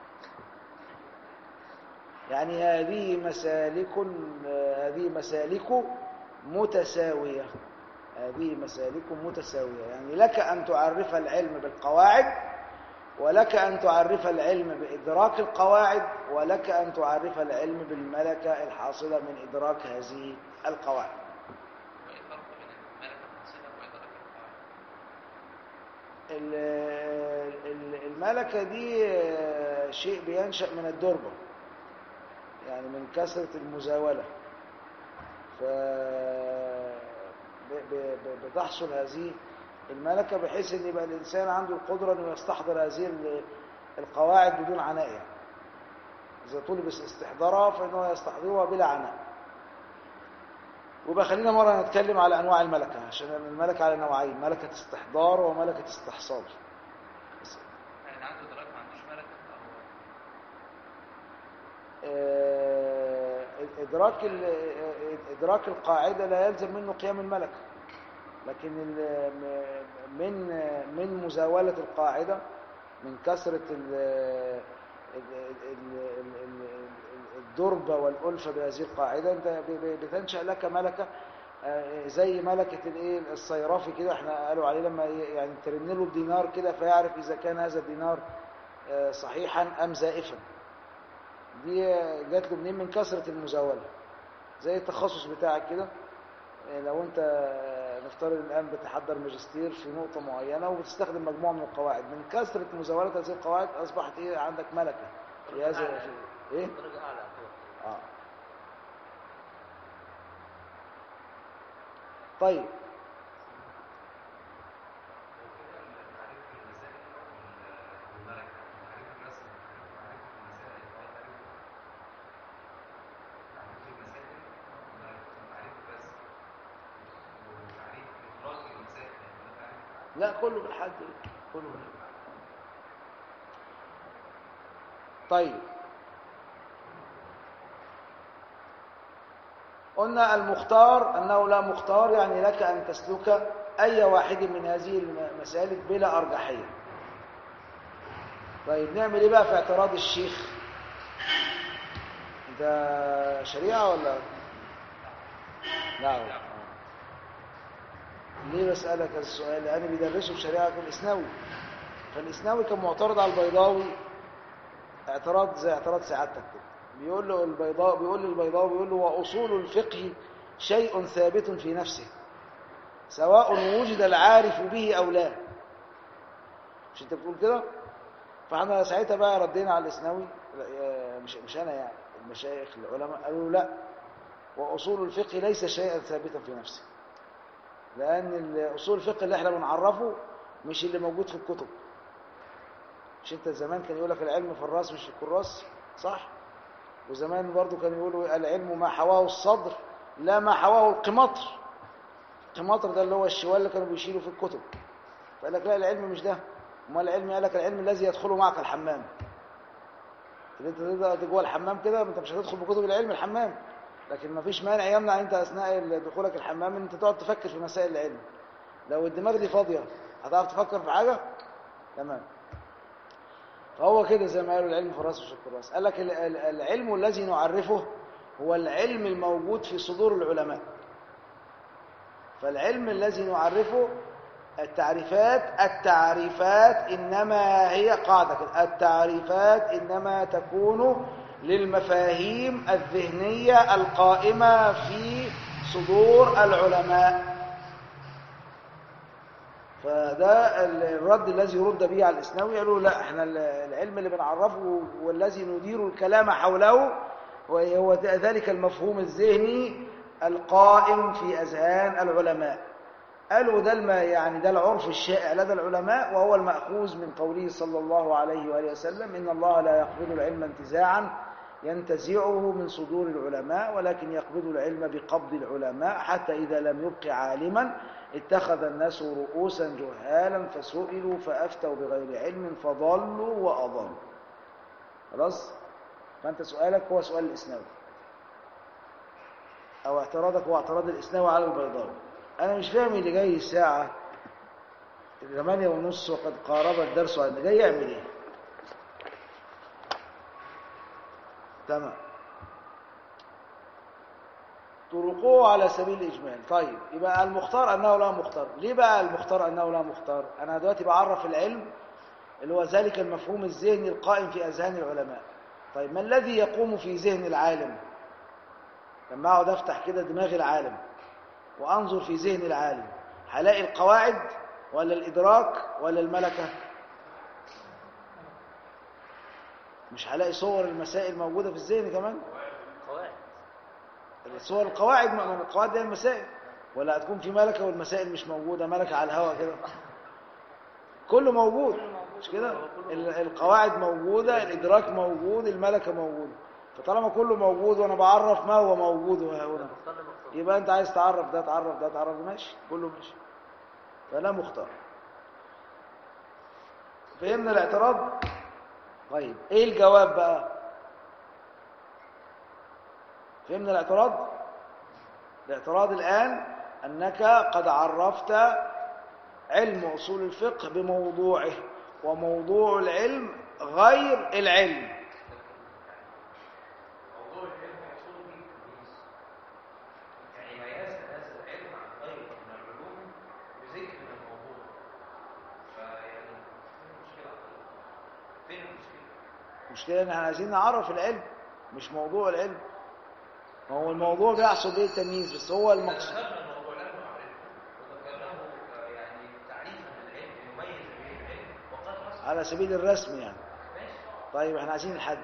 يعني هذه مسالك هذه مسالك متساوية هذه مسالك متساوية يعني لك أن تعرف العلم بالقواعد ولك أن تعرف العلم بإدراك القواعد ولك أن تعرف العلم بالملكة الحاصلة من إدراك هذه القواعد وإيه الفرق بين الملكة الحاصلة وإدراك القواعد؟ ال- ال- الملكة دي آه، شيء بينشأ من الدربة يعني من كثرة المزاولة ف ب- ب- ب- بتحصل هذه الملكة بحيث ان يبقى الانسان عنده القدرة انه يستحضر هذه ال- القواعد بدون عناء يعني. اذا طلب استحضارها فانه يستحضرها بلا عناء ويبقى خلينا مرة نتكلم على انواع الملكة عشان الملكة على نوعين ملكة استحضار وملكة استحصال بس- يعني عنده إدراك ما عندوش ملكة أو آه، إدراك ال- آه، إدراك القاعدة لا يلزم منه قيام الملكة لكن ال- م- من من مزاولة القاعدة من كثرة ال- ال- ال- ال- ال- الدربة والألفة بهذه القاعدة أنت ب- ب- بتنشأ لك ملكة آه، زي ملكة الايه الصيرافي كده احنا قالوا عليه لما ي- يعني ترن له الدينار كده فيعرف إذا كان هذا الدينار آه، صحيحا أم زائفا دي جات له منين من كثرة المزاولة زي التخصص بتاعك كده إيه لو انت نفترض الان بتحضر ماجستير في نقطة معينة وبتستخدم مجموعة من القواعد من كثرة مزاولة هذه القواعد اصبحت ايه عندك ملكة في هذا في ايه درجة أعلى أعتقد. اه طيب لا كله بالحد كله بالحد طيب قلنا المختار أنه لا مختار يعني لك أن تسلك أي واحد من هذه المسالك بلا أرجحية طيب نعمل إيه بقى في اعتراض الشيخ ده شريعة ولا نعم ليه بسألك هذا السؤال لأن بيدرسوا الشريعة في الإسناوي فالإسناوي كان معترض على البيضاوي اعتراض زي اعتراض سعادتك كده بيقول له البيضاء بيقول للبيضاوي بيقول له واصول الفقه شيء ثابت في نفسه سواء وجد العارف به او لا مش انت بتقول كده فاحنا ساعتها بقى ردينا على الاسناوي لا، مش مش انا يعني المشايخ العلماء قالوا لا واصول الفقه ليس شيئا ثابتا في نفسه لان اصول الفقه اللي احنا بنعرفه مش اللي موجود في الكتب مش انت زمان كان يقول لك العلم في الراس مش في الكراس صح وزمان برضو كانوا يقولوا العلم ما حواه الصدر لا ما حواه القمطر القمطر ده اللي هو الشوال اللي كانوا بيشيلوا في الكتب فقال لك لا العلم مش ده امال العلم قال لك العلم الذي يدخل معك الحمام اللي انت تقدر جوه الحمام كده انت مش هتدخل بكتب العلم الحمام لكن ما فيش مانع يمنع انت اثناء دخولك الحمام ان انت تقعد تفكر في مسائل العلم لو الدماغ دي فاضيه هتعرف تفكر في حاجه تمام فهو كده زي ما قالوا العلم في الراس وش في الراس قال لك ال- ال- العلم الذي نعرفه هو العلم الموجود في صدور العلماء فالعلم الذي نعرفه التعريفات التعريفات إنما هي قاعدة كده التعريفات إنما تكون للمفاهيم الذهنية القائمة في صدور العلماء فده الرد الذي رد به على الإسناوي قالوا لا احنا العلم اللي بنعرفه والذي ندير الكلام حوله وهو ذلك المفهوم الذهني القائم في أذهان العلماء قالوا ده الم يعني ده العرف الشائع لدى العلماء وهو المأخوذ من قوله صلى الله عليه وآله وسلم إن الله لا يقبض العلم انتزاعا ينتزعه من صدور العلماء ولكن يقبض العلم بقبض العلماء حتى إذا لم يبق عالما اتخذ الناس رؤوسا جهالا فسئلوا فأفتوا بغير علم فضلوا وأضلوا خلاص فأنت سؤالك هو سؤال الإسناوي أو اعتراضك هو اعتراض الإسناوي على البيضاوي أنا مش فاهم اللي جاي الساعة ثمانية ونص وقد قارب الدرس عندنا جاي يعمل إيه؟ تمام طرقه على سبيل الإجمال طيب يبقى المختار أنه لا مختار ليه بقى المختار أنه لا مختار أنا دلوقتي بعرف العلم اللي هو ذلك المفهوم الذهني القائم في أذهان العلماء طيب ما الذي يقوم في ذهن العالم لما أقعد أفتح كده دماغ العالم وأنظر في ذهن العالم هلاقي القواعد ولا الإدراك ولا الملكة مش هلاقي صور المسائل موجودة في الذهن كمان قواعد الصور القواعد ما من القواعد دي المسائل ولا هتكون في ملكة والمسائل مش موجودة ملكة على الهواء كده كله موجود مش كده ال- القواعد موجودة الإدراك موجود الملكة موجودة فطالما كله موجود وأنا بعرف ما هو موجود وها هنا مختار مختار يبقى أنت عايز تعرف ده تعرف ده تعرف ده ماشي كله ماشي فلا مختار فهمنا الاعتراض طيب ايه الجواب بقى فهمنا الاعتراض الاعتراض الآن أنك قد عرفت علم أصول الفقه بموضوعه وموضوع العلم غير العلم موضوع العلم يحصل به التمييز يعني مياز هذا العلم عن غيره من العلوم بذكر الموضوع فيعني فين المشكلة فين المشكلة؟ المشكلة ان احنا عايزين نعرف العلم مش موضوع العلم ما هو الموضوع بيحصل به التمييز بس هو المقصود ذكرنا الموضوع له معرفة وذكرناه آه، يعني تعريفا للعلم يميز به العلم وقد حصل على سبيل الرسم يعني ماشي طيب احنا عايزين الحد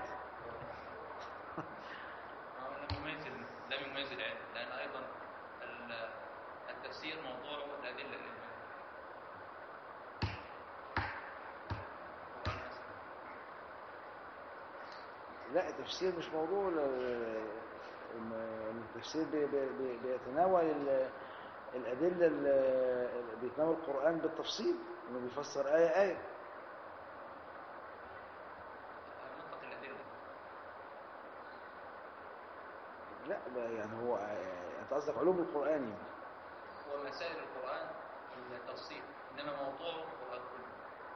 لم يميز ال- لم يميز العلم لأن أيضا ال- التفسير موضوع الأدلة العلمية لا التفسير مش موضوع ال- الم- التفسير بي- بي- بي- بيتناول ال- الأدلة اللي بيتناول القرآن بالتفصيل إنه بيفسر آية آية نقطة الأدلة لا لا يعني هو أنت قصدك علوم القرآن يعني ومسائل القرآن التفصيل إنما موضوعه القرآن كله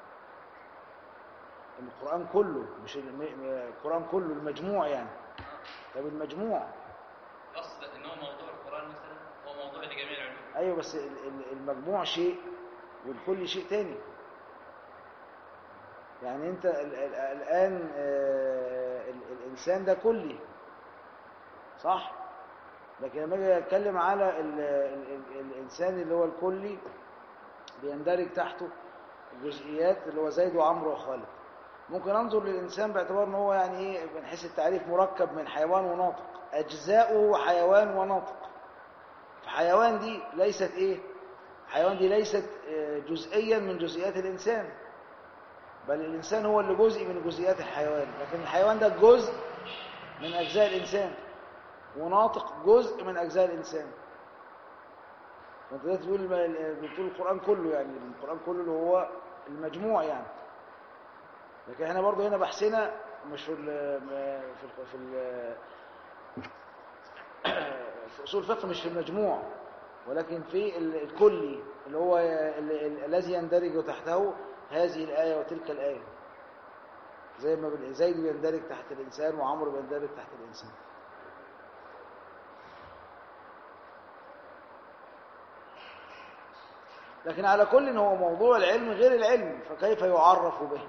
إن القرآن كله مش الم- م- القرآن كله المجموع يعني طب المجموع قصد إن هو موضوع القرآن مثلا هو موضوع لجميع العلوم أيوه بس ال- ال- المجموع شيء والكل شيء تاني يعني أنت ال- ال- الآن آه، ال- الإنسان ده كلي صح لكن لما اجي اتكلم على ال ال ال الانسان اللي هو الكلي بيندرج تحته الجزئيات اللي هو زيد وعمرو وخالد ممكن انظر للانسان باعتبار ان هو يعني ايه من حيث التعريف مركب من حيوان وناطق اجزاؤه حيوان وناطق فحيوان دي ليست ايه حيوان دي ليست آه، جزئيا من جزئيات الانسان بل الانسان هو اللي جزء من جزئيات الحيوان لكن الحيوان ده جزء من اجزاء الانسان وناطق جزء من اجزاء الانسان فانت ده تقول بتقول القران كله يعني القران كله اللي هو المجموع يعني لكن احنا برضو هنا بحثنا مش في ال في ال في, ال في اصول الفقه مش في المجموع ولكن في ال- الكلي اللي هو ال- ال- الذي يندرج تحته هذه الايه وتلك الايه زي ما بن- زيد بيندرج تحت الانسان وعمرو بيندرج تحت الانسان لكن على كل هو موضوع العلم غير العلم فكيف يعرف به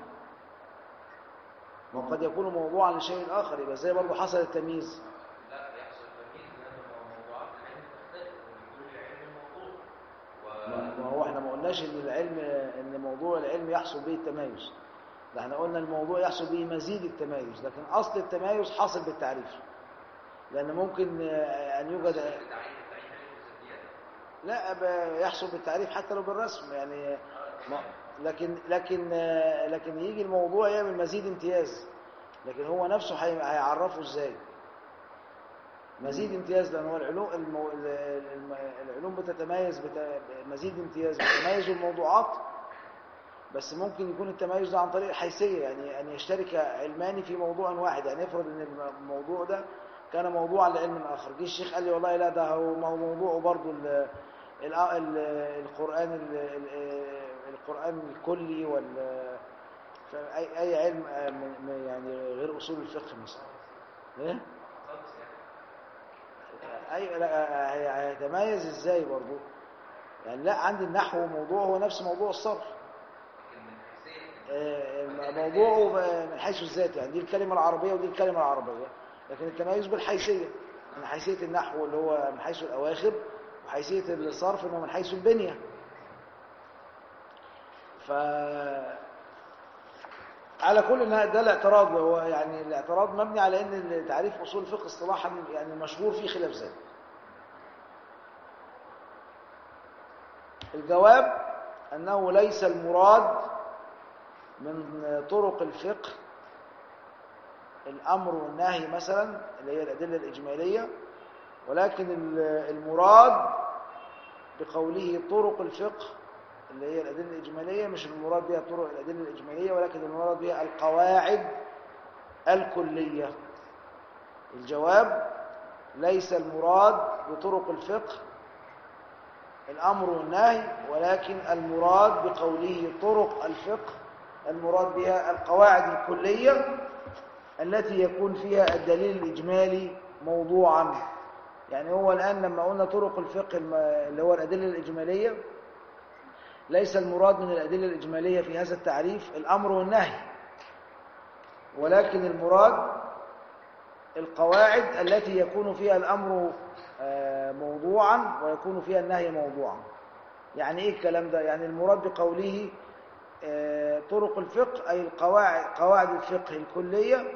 وقد يكون موضوعا لشيء آخر يبقى زي برضه حصل التمييز لا يحصل تمييز لان موضوعات العلم تختلف ومن كل علم موضوع ما هو احنا ما قلناش ان العلم ان موضوع العلم يحصل به التمايز ده احنا قلنا الموضوع يحصل به مزيد التمايز لكن اصل التمايز حاصل بالتعريف لان ممكن آه، ان يوجد وتعيين تعيين الجزئيات لا ب- يحصل بالتعريف حتى لو بالرسم يعني ما لكن لكن آه، لكن يجي الموضوع يعمل مزيد امتياز لكن هو نفسه هي- هيعرفه ازاي مزيد امتياز لان هو العلوم المو... ال- الم- العلوم بتتميز بت... مزيد امتياز بتميز الموضوعات بس ممكن يكون التميز ده عن طريق الحيثيه يعني ان يشترك علمان في موضوع واحد يعني افرض ان الموضوع ده كان موضوعا لعلم اخر جه الشيخ قال لي والله لا ده هو ما هو موضوعه برضه ال... ال... ال... القران ال... ال... القران الكلي وال فأي أي علم آه، من- من- يعني غير اصول الفقه مثلا ايه خالص يعني اي لا آه، هي- هيتميز ازاي برضو يعني لا عندي النحو موضوع هو نفس موضوع الصرف لكن من حيثيه آه، موضوعه ب- من حيث الذات يعني دي الكلمة العربية ودي الكلمة العربية لكن التميز بالحيثية من حيثية النحو اللي هو من حيث الأواخر وحيثية الصرف انه من حيث البنية ف على كل إن ده الاعتراض هو يعني الاعتراض مبني على ان تعريف اصول الفقه اصطلاحا يعني مشهور فيه خلاف ذلك الجواب أنه ليس المراد من طرق الفقه الأمر والنهي مثلا اللي هي الأدلة الإجمالية ولكن ال- المراد بقوله طرق الفقه اللي هي الأدلة الإجمالية مش المراد بها طرق الأدلة الإجمالية ولكن المراد بها القواعد الكلية الجواب ليس المراد بطرق الفقه الأمر والنهي ولكن المراد بقوله طرق الفقه المراد بها القواعد الكلية التي يكون فيها الدليل الإجمالي موضوعا يعني هو الآن لما قلنا طرق الفقه الم- اللي هو الأدلة الإجمالية ليس المراد من الأدلة الإجمالية في هذا التعريف الأمر والنهي ولكن المراد القواعد التي يكون فيها الأمر آه، موضوعا ويكون فيها النهي موضوعا يعني إيه الكلام ده؟ يعني المراد بقوله آه، طرق الفقه أي القواعد قواعد الفقه الكلية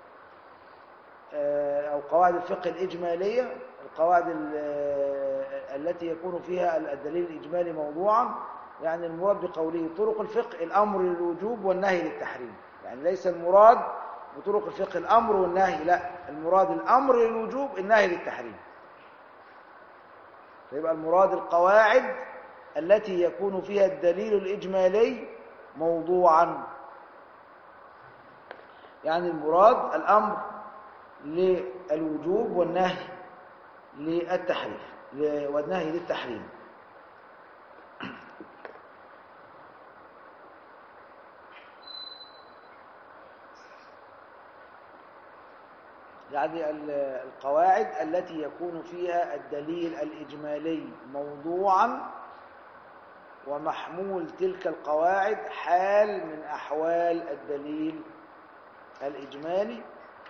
آه، أو قواعد الفقه الإجمالية القواعد ال- آه، التي يكون فيها الدليل الإجمالي موضوعا يعني المراد بقوله طرق الفقه الأمر للوجوب والنهي للتحريم يعني ليس المراد بطرق الفقه الأمر والنهي لا المراد الأمر للوجوب النهي للتحريم فيبقى المراد القواعد التي يكون فيها الدليل الإجمالي موضوعا يعني المراد الأمر للوجوب والنهي للتحريف ل- والنهي للتحريم يعني ال- القواعد التي يكون فيها الدليل الإجمالي موضوعا ومحمول تلك القواعد حال من أحوال الدليل الإجمالي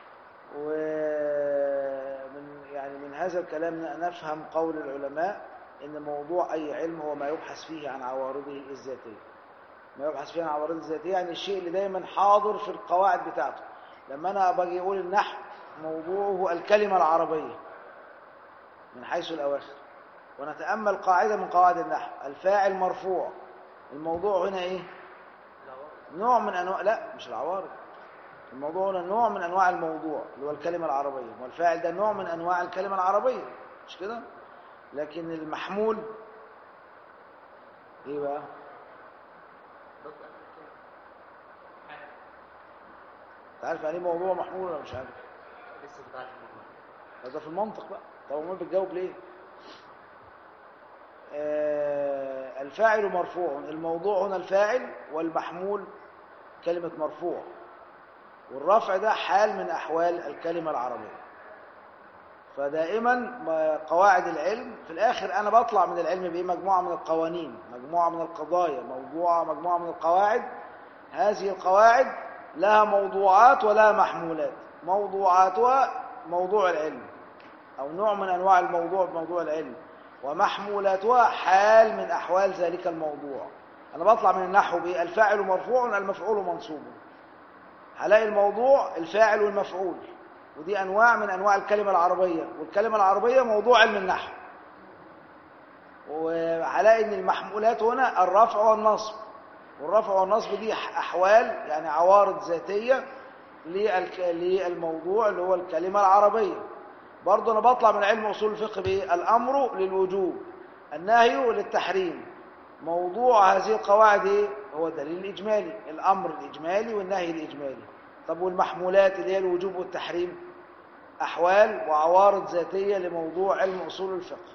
ومن يعني من هذا الكلام نفهم قول العلماء إن موضوع أي علم هو ما يبحث فيه عن عوارضه الذاتية ما يبحث فيه عن عوارضه الذاتية يعني الشيء اللي دايما حاضر في القواعد بتاعته لما أنا باجي أقول النحو موضوعه الكلمة العربية من حيث الأواخر ونتأمل قاعدة من قواعد النحو الفاعل مرفوع الموضوع هنا إيه؟ نوع من أنواع لا مش العوارض الموضوع هنا نوع من أنواع الموضوع اللي هو الكلمة العربية والفاعل ده نوع من أنواع الكلمة العربية مش كده؟ لكن المحمول إيه بقى؟ ضد أهل الكلمة. تعرف يعني إيه موضوع محمول ولا مش عارف؟ لسه بتعرف الموضوع. ده في المنطق بقى طب امال بتجاوب ليه آه الفاعل مرفوع الموضوع هنا الفاعل والمحمول كلمة مرفوع والرفع ده حال من أحوال الكلمة العربية فدائما ما قواعد العلم في الآخر أنا بطلع من العلم بإيه مجموعة من القوانين مجموعة من القضايا موضوعة مجموعة من القواعد هذه القواعد لها موضوعات ولها محمولات موضوعاتها موضوع العلم أو نوع من أنواع الموضوع بموضوع العلم ومحمولاتها حال من أحوال ذلك الموضوع أنا بطلع من النحو بإيه الفاعل مرفوع المفعول منصوب هلاقي الموضوع الفاعل والمفعول ودي أنواع من أنواع الكلمة العربية والكلمة العربية موضوع علم النحو وهلاقي ان المحمولات هنا الرفع والنصب والرفع والنصب دي احوال يعني عوارض ذاتيه للك- للموضوع اللي هو الكلمه العربيه برضه انا بطلع من علم اصول الفقه بايه الامر للوجوب النهي للتحريم موضوع هذه القواعد ايه هو دليل اجمالي الامر الاجمالي والنهي الاجمالي طب والمحمولات اللي هي الوجوب والتحريم احوال وعوارض ذاتيه لموضوع علم اصول الفقه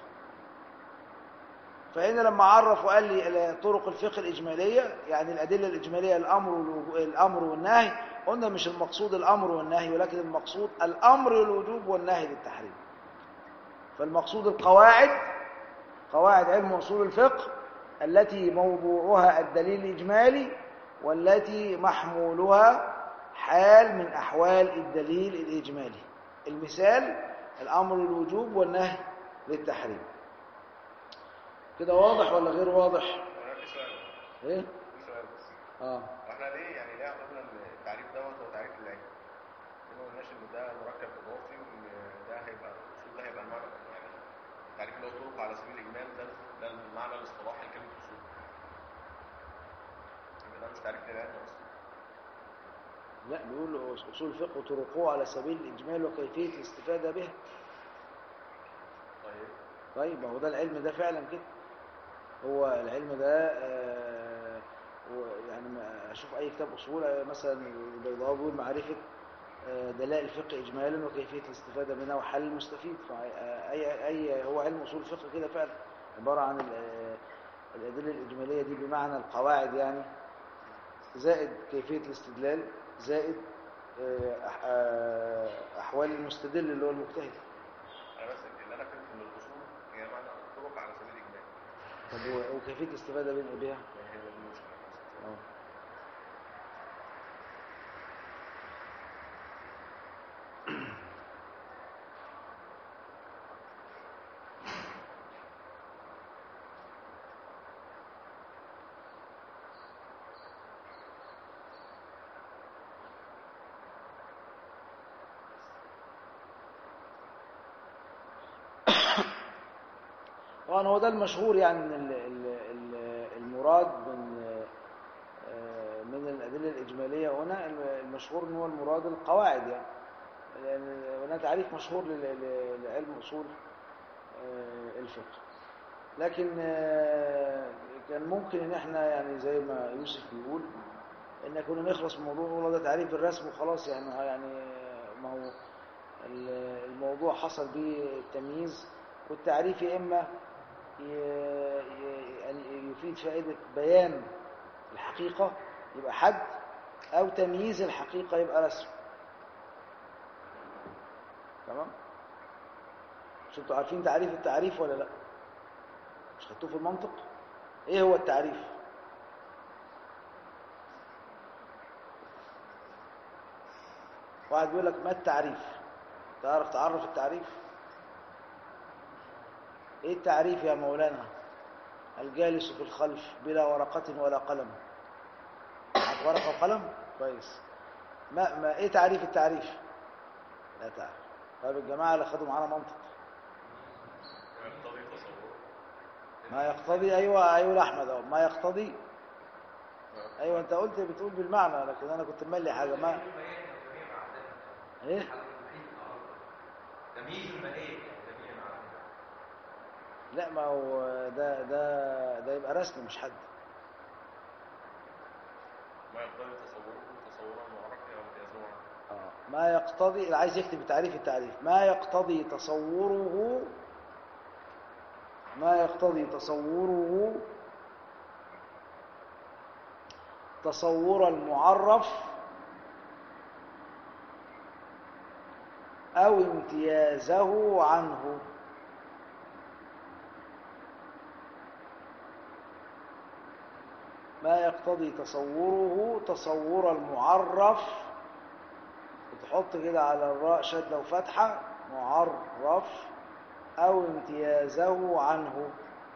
فهنا لما عرف وقال لي طرق الفقه الإجمالية يعني الأدلة الإجمالية الأمر والوجو- الأمر والنهي قلنا مش المقصود الأمر والنهي ولكن المقصود الأمر للوجوب والنهي للتحريم فالمقصود القواعد قواعد علم أصول الفقه التي موضوعها الدليل الإجمالي والتي محمولها حال من أحوال الدليل الإجمالي المثال الأمر للوجوب والنهي للتحريم كده واضح ولا غير واضح انا في سؤال ايه في سؤال بس اه واحنا ليه يعني ليه اعتبرنا ان التعريف دوت هو تعريف العلم؟ ليه ما قلناش ان ده مركب اضافي وان ده هيبقى الاصول ده هيبقى المعنى يعني التعريف اللي هو طرق على سبيل الاجمال ده ده المعنى الاصطلاحي لكلمه اصول. يبقى ده مش تعريف للعلم اصلا. لا بيقول اصول الفقه طرقه على سبيل الاجمال وكيفيه الاستفاده بها طيب طيب ما هو ده العلم ده فعلا كده هو العلم ده آه و- يعني ما اشوف اي كتاب اصول آه، مثلا البيضاوي بيقول معرفه آه، دلائل الفقه اجمالا وكيفيه الاستفاده منها وحل المستفيد فاي اي هو علم اصول الفقه كده فعلا عباره عن ال- آه، الادله الاجماليه دي بمعنى القواعد يعني زائد كيفيه الاستدلال زائد آه، أح- آه، احوال المستدل اللي هو المجتهد انا بس اللي انا فهمت ان الاصول هي معنى طرق على سبيل الاجمال. طب و- وكيفيه الاستفاده بين- بها يعني هي دي المشكله. آه. طبعا هو ده المشهور يعني ان ال- ال- ال- المراد من آه، من الادله الاجماليه هنا المشهور ان هو المراد القواعد يعني لان هناك تعريف مشهور لل- ل- لعلم اصول آه، الفقه لكن آه، كان ممكن ان احنا يعني زي ما يوسف بيقول ان كنا نخلص من الموضوع ونقول ده تعريف بالرسم وخلاص يعني يعني ما هو ال- الموضوع حصل به التمييز والتعريف يا اما ي- ي- يعني يفيد فائده بيان الحقيقه يبقى حد او تمييز الحقيقه يبقى رسم تمام مش انتوا عارفين تعريف التعريف ولا لا مش خدتوه في المنطق ايه هو التعريف واحد بيقول لك ما التعريف تعرف تعرف التعريف ايه التعريف يا مولانا الجالس في الخلف بلا ورقة ولا قلم معك ورقة وقلم كويس ما, ما ايه تعريف التعريف لا تعرف طيب الجماعة اللي خدوا معانا منطق ويقتضي تصوره ما يقتضي ايوه ايوه احمد اهو ما يقتضي ايوه انت قلت بتقول بالمعنى لكن انا كنت ملي حاجه ما ايه تمييز المائية جميع معادن لا ما هو ده ده ده يبقى رسم مش حد ما يقتضي تصوره تصورا معرفا او امتيازه عنه آه. ما يقتضي اللي عايز يكتب تعريف التعريف ما يقتضي تصوره ما يقتضي تصوره تصور المعرف أو امتيازه عنه ما يقتضي تصوره تصور المعرف وتحط كده على الراء شدة وفتحة معرف أو امتيازه عنه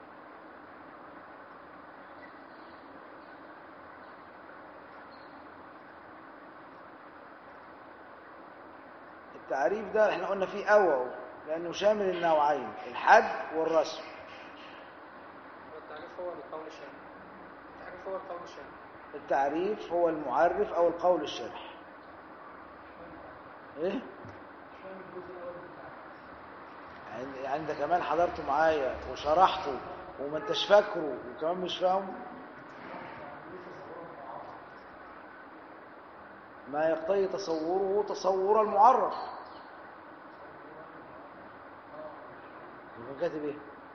التعريف ده احنا قلنا فيه أوعو لأنه شامل النوعين الحد والرسم والتعريف هو القول الشامل التعريف هو القول الشامل التعريف هو المعرف أو القول الشرح إيه؟ يعني يعني انت كمان حضرته معايا وشرحته وما انتش فاكره وكمان مش فاهمه ما يقتضي تصوره تصور المعرف يبقى كاتب ايه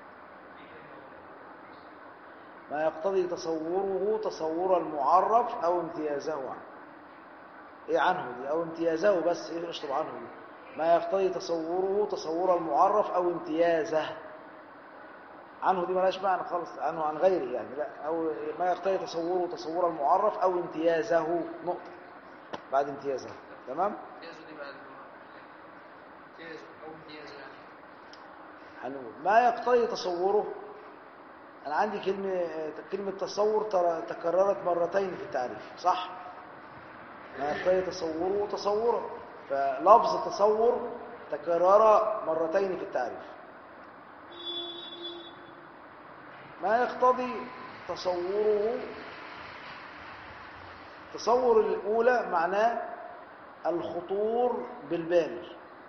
ما يقتضي تصوره تصور المعرف او امتيازه عنه ايه عنه دي او امتيازه بس ايه اشطب عنه دي ما يقتضي تصوره تصور المعرف او امتيازه عنه دي ملاش معنى خالص عنه عن غيره يعني لا او ما يقتضي تصوره تصور المعرف او امتيازه نقطه بعد امتيازه تمام امتيازه دي بعد امتيازه او امتيازه يعني هنقول ما يقتضي تصوره انا عندي كلمه كلمه تصور ترى تكررت مرتين في التعريف صح ما يقتضي تصوره تصورا فلفظ تصور تكرر مرتين في التعريف ما يقتضي تصوره تصور الأولى معناه الخطور بالبال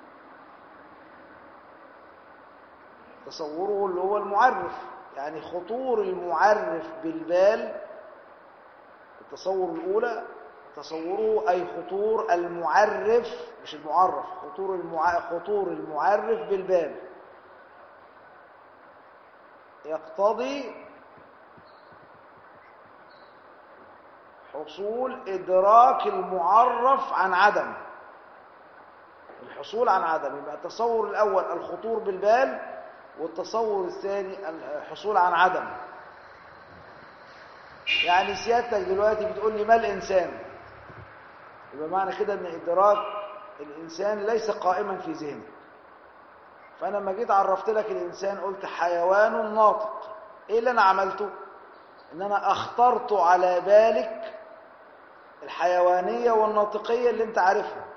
تصوره اللي هو المعرف يعني خطور المعرف بالبال التصور الأولى تصوره أي خطور المعرف مش المعرف خطور المع... خطور المعرف بالبال يقتضي حصول إدراك المعرف عن عدم الحصول عن عدم يبقى التصور الأول الخطور بالبال والتصور الثاني الحصول عن عدم يعني سيادتك دلوقتي بتقول لي ما الإنسان يبقى معنى كده ان إدراك الإنسان ليس قائما في ذهنك فأنا لما جيت عرفت لك الإنسان قلت حيوان ناطق إيه اللي أنا عملته إن أنا أخطرت على بالك الحيوانية والناطقية اللي أنت عارفها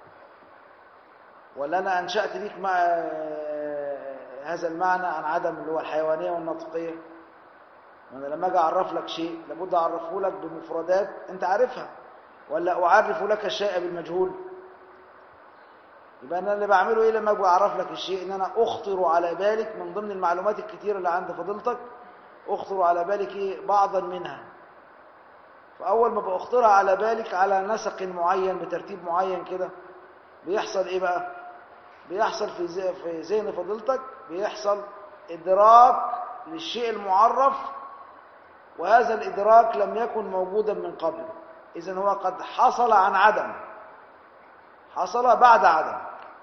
ولا أنا أنشأت ليك مع هذا المعنى عن عدم اللي هو الحيوانية والناطقية وأنا لما أجي أعرف لك شيء لابد أعرفه لك بمفردات أنت عارفها ولا أعرف لك الشيء بالمجهول يبقى انا اللي بعمله ايه لما اجي اعرف لك الشيء ان انا اخطر على بالك من ضمن المعلومات الكتيره اللي عند فضيلتك اخطر على بالك ايه بعضا منها فاول ما باخطرها على بالك على نسق معين بترتيب معين كده بيحصل ايه بقى بيحصل في ذ- في ذهن فضيلتك بيحصل ادراك للشيء المعرف وهذا الادراك لم يكن موجودا من قبل اذا هو قد حصل عن عدم حصل بعد عدم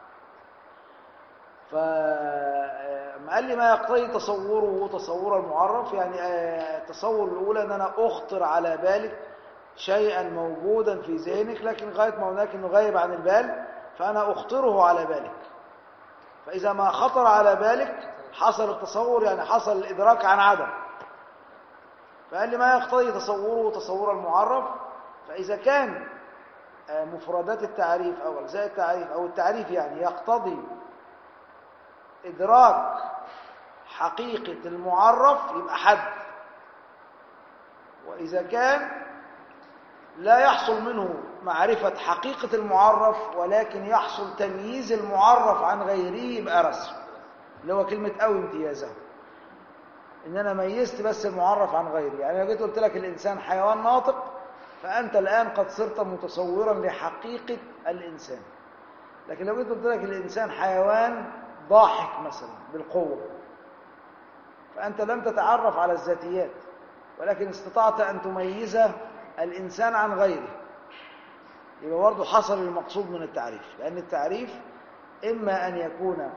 فما قال لي ما يقتضي تصوره تصور المعرف يعني آه، التصور الاولى ان انا اخطر على بالك شيئا موجودا في ذهنك لكن غايه ما هناك انه غايب عن البال فانا اخطره على بالك فاذا ما خطر على بالك حصل التصور يعني حصل الادراك عن عدم فقال لي ما يقتضي تصوره تصور المعرف فاذا كان آه، مفردات التعريف او اجزاء التعريف او التعريف يعني يقتضي ادراك حقيقه المعرف يبقى حد واذا كان لا يحصل منه معرفه حقيقه المعرف ولكن يحصل تمييز المعرف عن غيره يبقى رسم اللي هو كلمه او امتيازه ان انا ميزت بس المعرف عن غيره يعني لو جيت قلت لك الانسان حيوان ناطق فانت الان قد صرت متصورا لحقيقه الانسان لكن لو جيت قلت لك الانسان حيوان ضاحك مثلا بالقوه فانت لم تتعرف على الذاتيات ولكن استطعت ان تميز الانسان عن غيره يبقى برضه حصل المقصود من التعريف لان التعريف اما ان يكون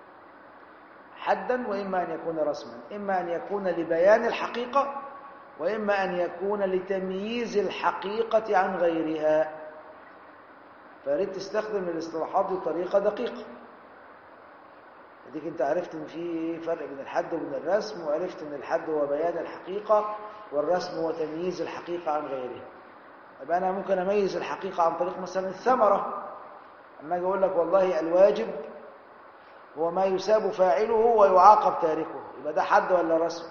حدا واما ان يكون رسما اما ان يكون لبيان الحقيقه واما ان يكون لتمييز الحقيقه عن غيرها فياريت تستخدم الاصطلاحات دي بطريقه دقيقه اديك انت عرفت ان في فرق بين الحد وبين الرسم وعرفت ان الحد هو بيان الحقيقه والرسم هو تمييز الحقيقه عن غيرها يبقى انا ممكن اميز الحقيقه عن طريق مثلا الثمره اما اجي اقول لك والله الواجب هو ما يساب فاعله ويعاقب تاركه يبقى ده حد ولا رسم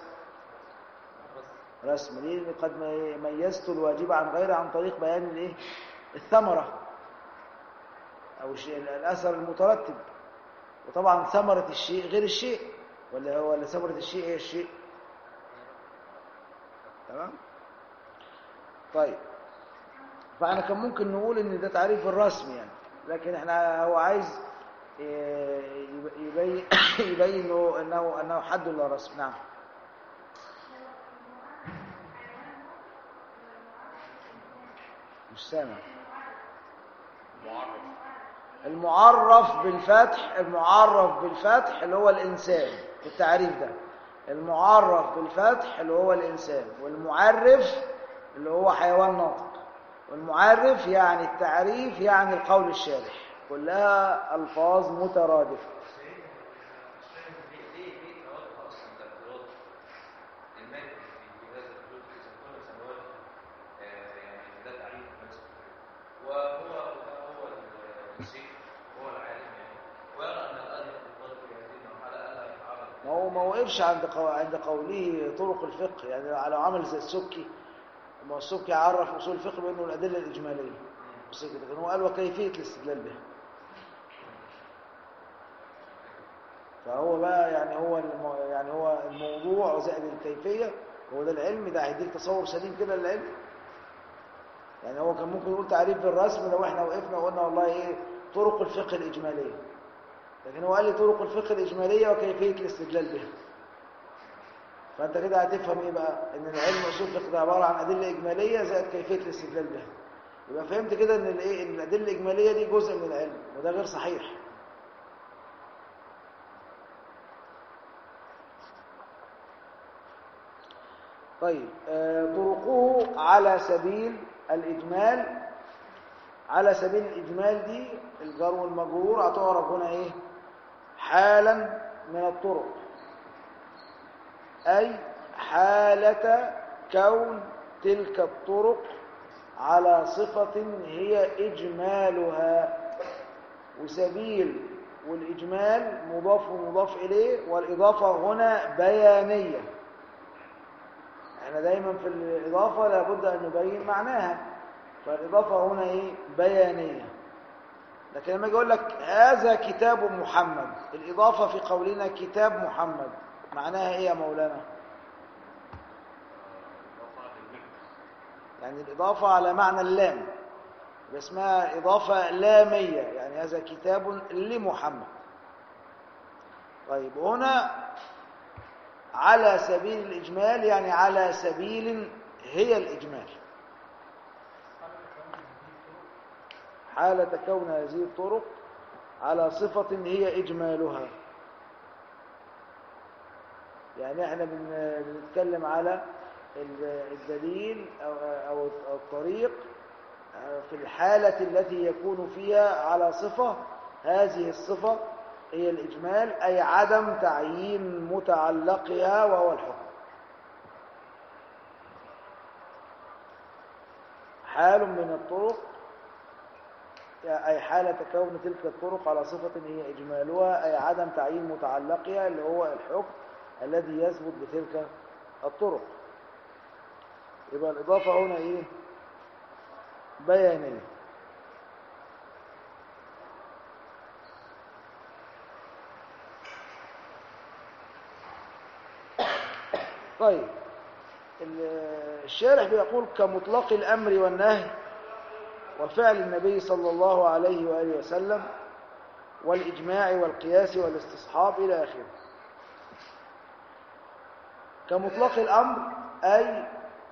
رسم ليه لأن قد مي- ميزت الواجب عن غيره عن طريق بيان الايه الثمره او الشيء الاثر المترتب وطبعا ثمره الشيء غير الشيء ولا هو ولا ثمره الشيء هي الشيء تمام طيب فاحنا كان ممكن نقول ان ده تعريف الرسم يعني لكن احنا هو عايز إيه، يبين يبين انه انه انه حد ولا رسم نعم مش سامع معرف المعرف بالفتح المعرف بالفتح اللي هو الإنسان في التعريف ده المعرف بالفتح اللي هو الإنسان والمعرف اللي هو حيوان ناطق والمعرف يعني التعريف يعني القول الشارح كلها ألفاظ مترادفة ليه ليه ليه توقع اصلا تقديرات المادي في هذا الجزء اذا كنا سنواجه آه، يعني ده تعريف مثلا وهو هو الشيخ هو العالم يعني ويرى ان الان الطالب في هذه المرحله الا يتعرض ما هو ما وقفش عند قو... عند قوله طرق الفقه يعني لو عمل زي السبكي ما هو السبكي عرف اصول الفقه بانه الادله الاجماليه بس كده لكن هو قال وكيفيه الاستدلال بها فهو بقى يعني هو الم... يعني هو الموضوع زائد الكيفيه هو ده العلم ده هيديك تصور سليم كده للعلم يعني هو كان ممكن يقول تعريف بالرسم لو احنا وقفنا وقلنا والله ايه طرق الفقه الاجماليه لكن هو قال لي طرق الفقه الإجمالية وكيفية الاستدلال بها فأنت كده هتفهم إيه بقى إن العلم أصول الفقه ده عبارة عن أدلة إجمالية زائد كيفية الاستدلال بها يبقى فهمت كده إن الإيه إن الأدلة الإجمالية دي جزء من العلم وده غير صحيح طيب آه، طرقه على سبيل الإجمال على سبيل الإجمال دي الجر والمجرور هتعرف هنا إيه حالا من الطرق أي حالة كون تلك الطرق على صفة هي إجمالها وسبيل والإجمال مضاف ومضاف إليه والإضافة هنا بيانية احنا دايما في الإضافة لابد أن نبين معناها فالإضافة هنا إيه بيانية لكن لما يجي يقول لك هذا كتاب محمد الإضافة في قولنا كتاب محمد معناها إيه يا مولانا يعني الإضافة على معنى اللام يبقى اسمها إضافة لامية يعني هذا كتاب لمحمد طيب هنا على سبيل الإجمال يعني على سبيل هي الإجمال حالة كون هذه الطرق على صفة هي إجمالها يعني احنا بن- بنتكلم على ال- الدليل أو, أو أو الطريق في الحالة التي يكون فيها على صفة هذه الصفة هي الإجمال أي عدم تعيين متعلقها وهو الحكم حال من الطرق أي حالة كون تلك الطرق على صفة هي إجمالها أي عدم تعيين متعلقها اللي هو الحكم الذي يثبت بتلك الطرق يبقى الإضافة هنا إيه بيانية طيب ال- الشارح بيقول كمطلق الأمر والنهي وفعل النبي صلى الله عليه وآله وسلم والإجماع والقياس والاستصحاب إلى آخره كمطلق الأمر أي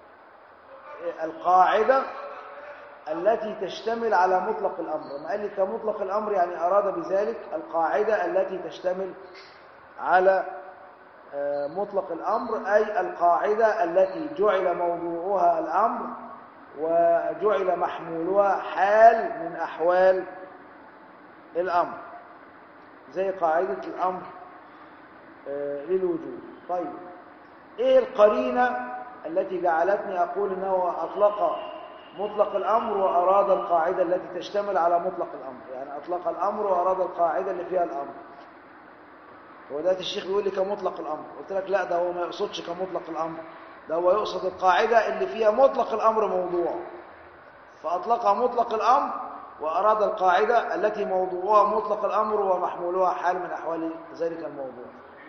القاعدة التي تشتمل على مطلق الأمر ما قال لي كمطلق الأمر يعني أراد بذلك القاعدة التي تشتمل على آه، مطلق الأمر أي القاعدة التي جعل موضوعها الأمر وجعل محمولها حال من أحوال الأمر زي قاعدة الأمر آه، للوجود طيب إيه القرينة التي جعلتني أقول أنه أطلق مطلق الأمر وأراد القاعدة التي تشتمل على مطلق الأمر يعني أطلق الأمر وأراد القاعدة اللي فيها الأمر هو ده الشيخ بيقول لي كمطلق الأمر قلت لك لا ده هو ما يقصدش كمطلق الأمر ده هو يقصد القاعدة اللي فيها مطلق الأمر موضوع فأطلق مطلق الأمر وأراد القاعدة التي موضوعها مطلق الأمر ومحمولها حال من أحوال ذلك الموضوع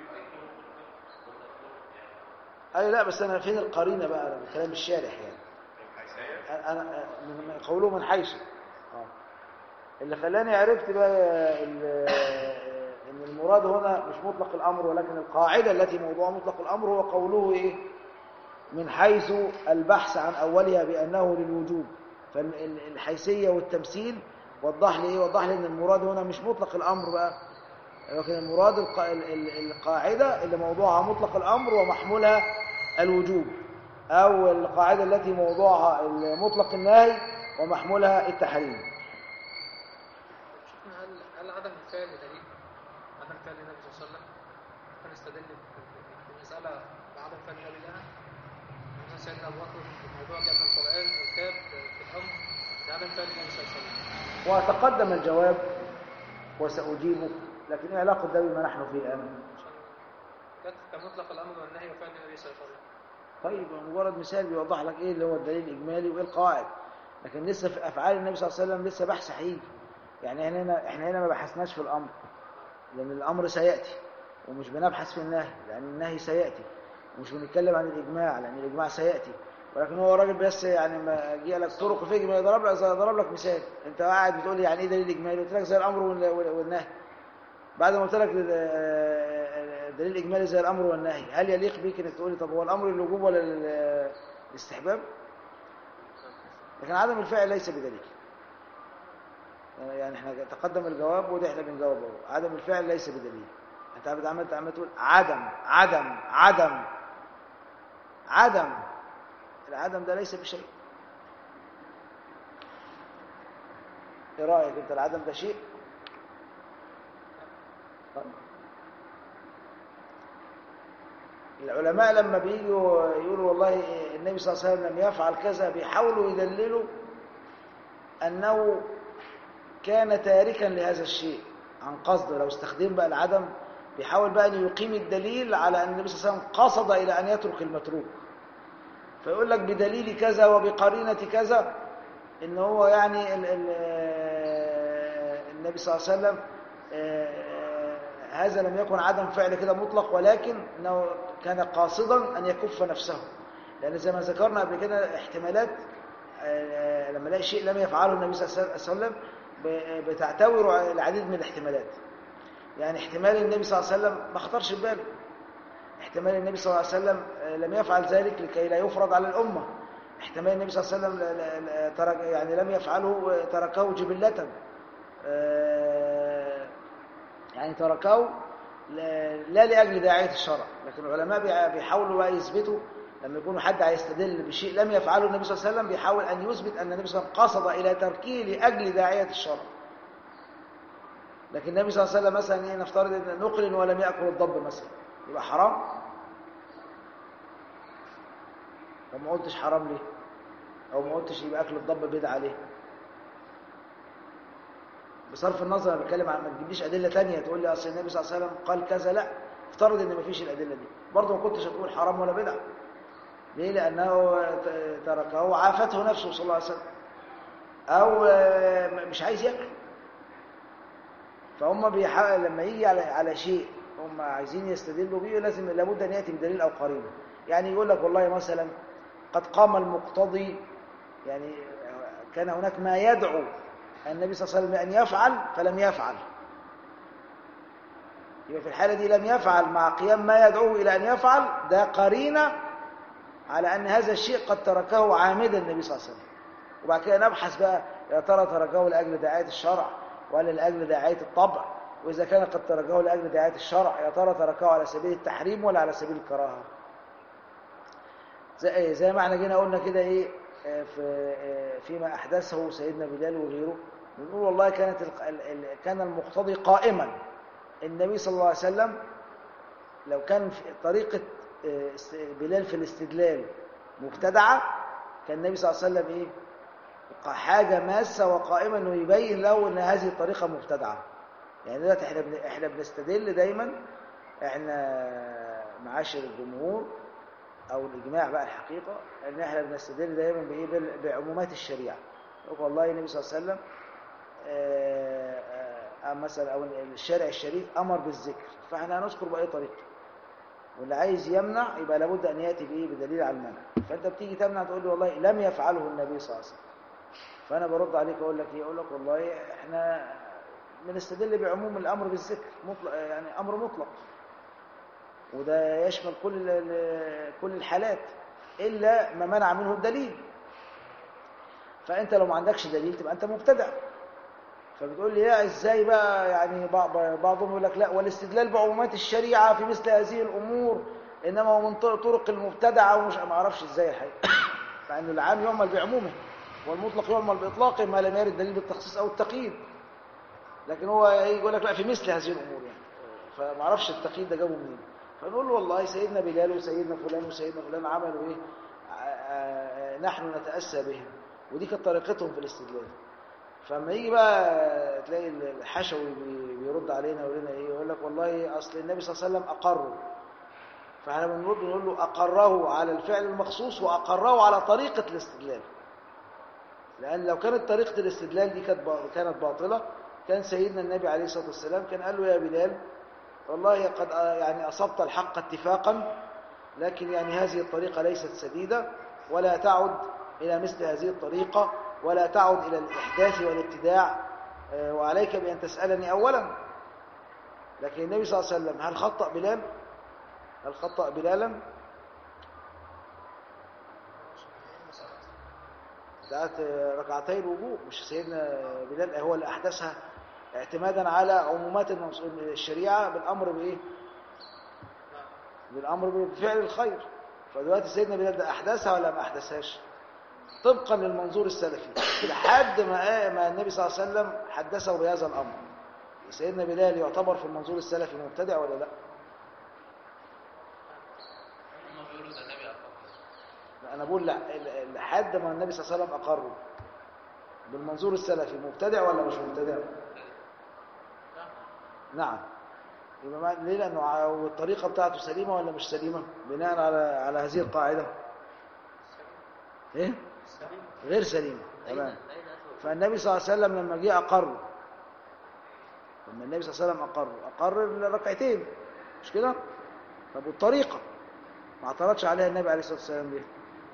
أي لا بس أنا فين القرينة بقى ده كلام الشارح يعني أنا من- من قوله من حيث آه. اللي خلاني عرفت بقى ال- ان المراد هنا مش مطلق الامر ولكن القاعده التي موضوع مطلق الامر هو قوله ايه من حيث البحث عن اولها بانه للوجوب فالحيثيه والتمثيل وضح لي ايه وضح لي ان المراد هنا مش مطلق الامر بقى لكن المراد الق- ال- ال- القاعده اللي موضوعها مطلق الامر ومحمولها الوجوب او القاعده التي موضوعها مطلق النهي ومحمولها التحريم شفنا هل هل عدم الفعل دليل؟ عدم فعل النبي صلى الله عليه وسلم كان استدل في المسألة بعدم فعل النبي لها مثلا سيدنا أبو بكر في الموضوع ده من القرآن الكتاب في الأمر بعدم فعل النبي صلى الله عليه وسلم وتقدم الجواب وسأجيبه لكن ايه علاقة ده بما نحن فيه الآن عشان جت كمطلق الأمر والنهي وفعل النبي صلى الله عليه وسلم طيب مجرد مثال بيوضح لك ايه اللي هو الدليل الإجمالي وايه القواعد لكن لسه في أفعال النبي صلى الله عليه وسلم لسه بحث هيجي يعني احنا هنا احنا هنا ما بحثناش في الأمر لأن الأمر سيأتي ومش بنبحث في النهي لأن النهي سيأتي ومش بنتكلم عن الإجماع لأن الإجماع سيأتي ولكن هو راجل بس يعني ما جه لك طرق فيه ما يضرب لك زي ضرب لك مثال انت قاعد بتقول لي يعني ايه دليل اجمالي قلت لك زي الامر وال- وال- والنهي بعد ما قلت لك آه، دليل اجمالي زي الامر والنهي هل يليق بيك انك تقول لي طب هو الامر للوجوب ولا لل- للاستحباب لكن عدم الفعل ليس بدليل يعني احنا تقدم الجواب وده احنا بنجاوب اهو عدم الفعل ليس بدليل انت عمال عمال عمال تقول عدم عدم عدم عدم العدم ده ليس بشيء ايه رايك انت العدم ده شيء طيب. العلماء لما بيجوا يقولوا والله النبي صلى الله عليه وسلم لم يفعل كذا بيحاولوا يدللوا انه كان تاركا لهذا الشيء عن قصد لو استخدم بقى العدم بيحاول بقى ان يقيم الدليل على ان النبي صلى الله عليه وسلم قصد الى ان يترك المتروك فيقول لك بدليل كذا وبقرينة كذا ان هو يعني ال ال النبي صلى الله عليه وسلم آه، هذا لم يكن عدم فعل كده مطلق ولكن انه كان قاصدا ان يكف نفسه لان زي ما ذكرنا قبل كده احتمالات آه، لما الاقي شيء لم يفعله النبي صلى الله عليه وسلم ب- بتعتبر العديد من الاحتمالات يعني احتمال النبي صلى الله عليه وسلم ما خطرش في باله احتمال النبي صلى الله عليه وسلم آه، لم يفعل ذلك لكي لا يفرض على الأمة احتمال النبي صلى الله عليه وسلم لا- لا- لا- ترك يعني لم يفعله آه، تركه جبلة آه، يعني تركه لا لا لأجل داعية الشرع لكن العلماء بيع- بيحاولوا بقى يثبتوا لما يكون حد هيستدل بشيء لم يفعله النبي صلى الله عليه وسلم بيحاول أن يثبت أن النبي صلى الله عليه وسلم قصد إلى تركه لأجل داعية الشرع لكن النبي صلى الله عليه وسلم مثلا ايه نفترض ان نقل ولم ياكل الضب مثلا يبقى حرام طب ما قلتش حرام ليه او ما قلتش يبقى اكل الضب بدعه ليه بصرف النظر انا بتكلم عن ما تجيبليش ادله تانية تقول لي اصل النبي صلى الله عليه وسلم قال كذا لا افترض ان ما فيش الادله دي برضه ما كنتش هتقول حرام ولا بدعه ليه لانه ت- تركه وعافته نفسه صلى الله عليه وسلم او آه، مش عايز ياكل فهم بيحاول لما يجي على على شيء هم عايزين يستدلوا بيه لازم لابد ان ياتي بدليل او قرينه يعني يقول لك والله مثلا قد قام المقتضي يعني كان هناك ما يدعو النبي صلى الله عليه وسلم ان يفعل فلم يفعل يبقى في الحاله دي لم يفعل مع قيام ما يدعوه الى ان يفعل ده قرينه على ان هذا الشيء قد تركه عامدا النبي صلى الله عليه وسلم وبعد كده نبحث بقى يا ترى تركه لاجل دعايه الشرع ولا لاجل دعايه الطبع واذا كان قد تركه لاجل دعايه الشرع يا ترى تركه على سبيل التحريم ولا على سبيل الكراهه زي, زي ما احنا جينا قلنا كده ايه آه، في آه، فيما احدثه سيدنا بلال وغيره بنقول والله كانت ال- ال- ال- كان المقتضي قائما النبي صلى الله عليه وسلم لو كان في طريقه آه، است- بلال في الاستدلال مبتدعه كان النبي صلى الله عليه وسلم ايه حاجة ماسة وقائمة انه يبين له ان هذه الطريقة مبتدعة يعني دلوقتي احنا بن... احنا بنستدل دايما احنا معاشر الجمهور او الاجماع بقى الحقيقة ان احنا بنستدل دايما بايه بال- بعمومات الشريعة يقول والله النبي صلى الله عليه وسلم آه، آه، آه، مثلا او الشارع الشريف امر بالذكر فاحنا هنذكر باي طريقة واللي عايز يمنع يبقى لابد ان ياتي بايه بدليل على المنع فانت بتيجي تمنع تقول لي والله لم يفعله النبي صلى الله عليه وسلم فانا برد عليك اقول لك ايه اقول لك والله احنا بنستدل بعموم الامر بالذكر مطلق يعني امر مطلق وده يشمل كل ال- كل الحالات الا ما منع منه الدليل فانت لو ما عندكش دليل تبقى انت مبتدع فبتقول لي يا ازاي بقى يعني بعض- بعضهم يقول لك لا والاستدلال بعمومات الشريعه في مثل هذه الامور انما هو من طرق طرق المبتدعه ومش ما اعرفش ازاي الحقيقه مع انه العام يعمل بعمومه والمطلق يعمل باطلاقه ما لم يرد دليل بالتخصيص او التقييد لكن هو إيه يقول لك لا في مثل هذه الامور يعني فما اعرفش التقييد ده جابه منين فنقول له والله سيدنا بلال وسيدنا فلان وسيدنا فلان عملوا ايه ع- آه، نحن نتاسى بهم ودي كانت طريقتهم في الاستدلال فلما يجي بقى تلاقي الحشوي بي- بيرد علينا يقول لنا ايه يقول لك والله اصل النبي صلى الله عليه وسلم اقره فاحنا بنرد نقول له اقره على الفعل المخصوص واقره على طريقه الاستدلال لأن لو كانت طريقة الاستدلال دي كانت با- كانت باطلة كان سيدنا النبي عليه الصلاة والسلام كان قال له يا بلال والله قد آ- يعني أصبت الحق اتفاقا لكن يعني هذه الطريقة ليست سديدة ولا تعد إلى مثل هذه الطريقة ولا تعد إلى الإحداث والابتداع آه، وعليك بأن تسألني أولا لكن النبي صلى الله عليه وسلم هل خطأ بلال؟ هل خطأ بلالا؟ بتاعت ركعتي الوضوء مش سيدنا بلال هو اللي احدثها اعتمادا على عمومات المنص- الشريعه بالامر بايه بالامر بفعل الخير فدلوقتي سيدنا بلال ده احدثها ولا ما احدثهاش طبقا للمنظور السلفي لحد ما ما النبي صلى الله عليه وسلم حدثه بهذا الامر سيدنا بلال يعتبر في المنظور السلفي مبتدع ولا لا هم بيقولوا ده النبي أقرب انا بقول لا ال- لحد ما النبي صلى الله عليه وسلم اقره بالمنظور السلفي مبتدع ولا مش مبتدع نعم يبقى مع- ليه لانه ع- والطريقه بتاعته سليمه ولا مش سليمه بناء على على هذه القاعده ايه غير سليمه أين تمام أين أثبت فالنبي صلى الله عليه وسلم لما جه اقره لما النبي صلى الله عليه وسلم أقر أقر ركعتين مش كده طب والطريقة ما اعترضش عليها النبي عليه الصلاة والسلام ليه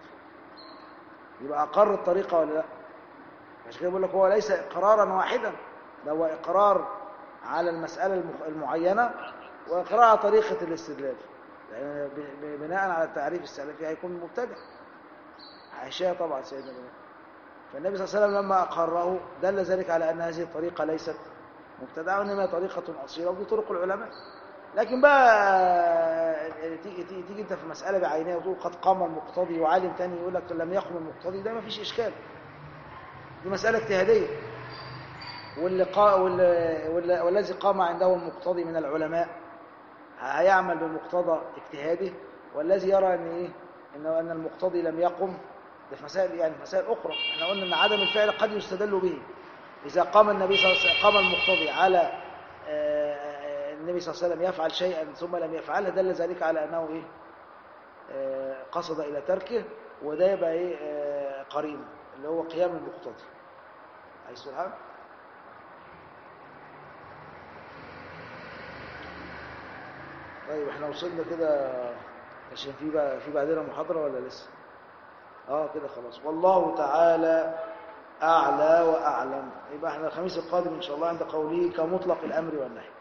يبقى أقر الطريقة ولا لا عشان كده بقول لك هو ليس إقرارا واحدا ده هو إقرار على المسألة المخ- المعينة وإقرار على طريقة الاستدلال لأن ب- ب- بناء على التعريف السلفي هيكون مبتدع عائشة طبعا سيدنا ابن فالنبي صلى الله عليه وسلم لما أقره دل ذلك على أن هذه الطريقة ليست مبتدعة وإنما هي طريقة أصيلة ودي طرق العلماء لكن بقى تيجي, تيجي, تيجي انت في مسألة بعينها وتقول قد قام المقتضي وعالم تاني يقول لك لم يقم المقتضي ده ما فيش إشكال دي مسألة اجتهادية واللي قا واللي واللي والذي قام عنده المقتضي من العلماء هيعمل بمقتضى اجتهاده والذي يرى ان ايه انه ان المقتضي لم يقم ده في مسائل يعني في مسائل اخرى احنا قلنا ان عدم الفعل قد يستدل به اذا قام النبي صلى الله عليه وسلم قام المقتضي على آه، النبي صلى الله عليه وسلم يفعل شيئا ثم لم يفعله دل ذلك على انه ايه آه، قصد الى تركه وده يبقى ايه آه، قرين اللي هو قيام المقتضي عايز تقول حاجه طيب احنا وصلنا كده عشان في بقى في بعدنا محاضرة ولا لسه اه كده خلاص والله تعالى اعلى واعلم يبقى احنا الخميس القادم ان شاء الله عند قوله كمطلق الامر والنهي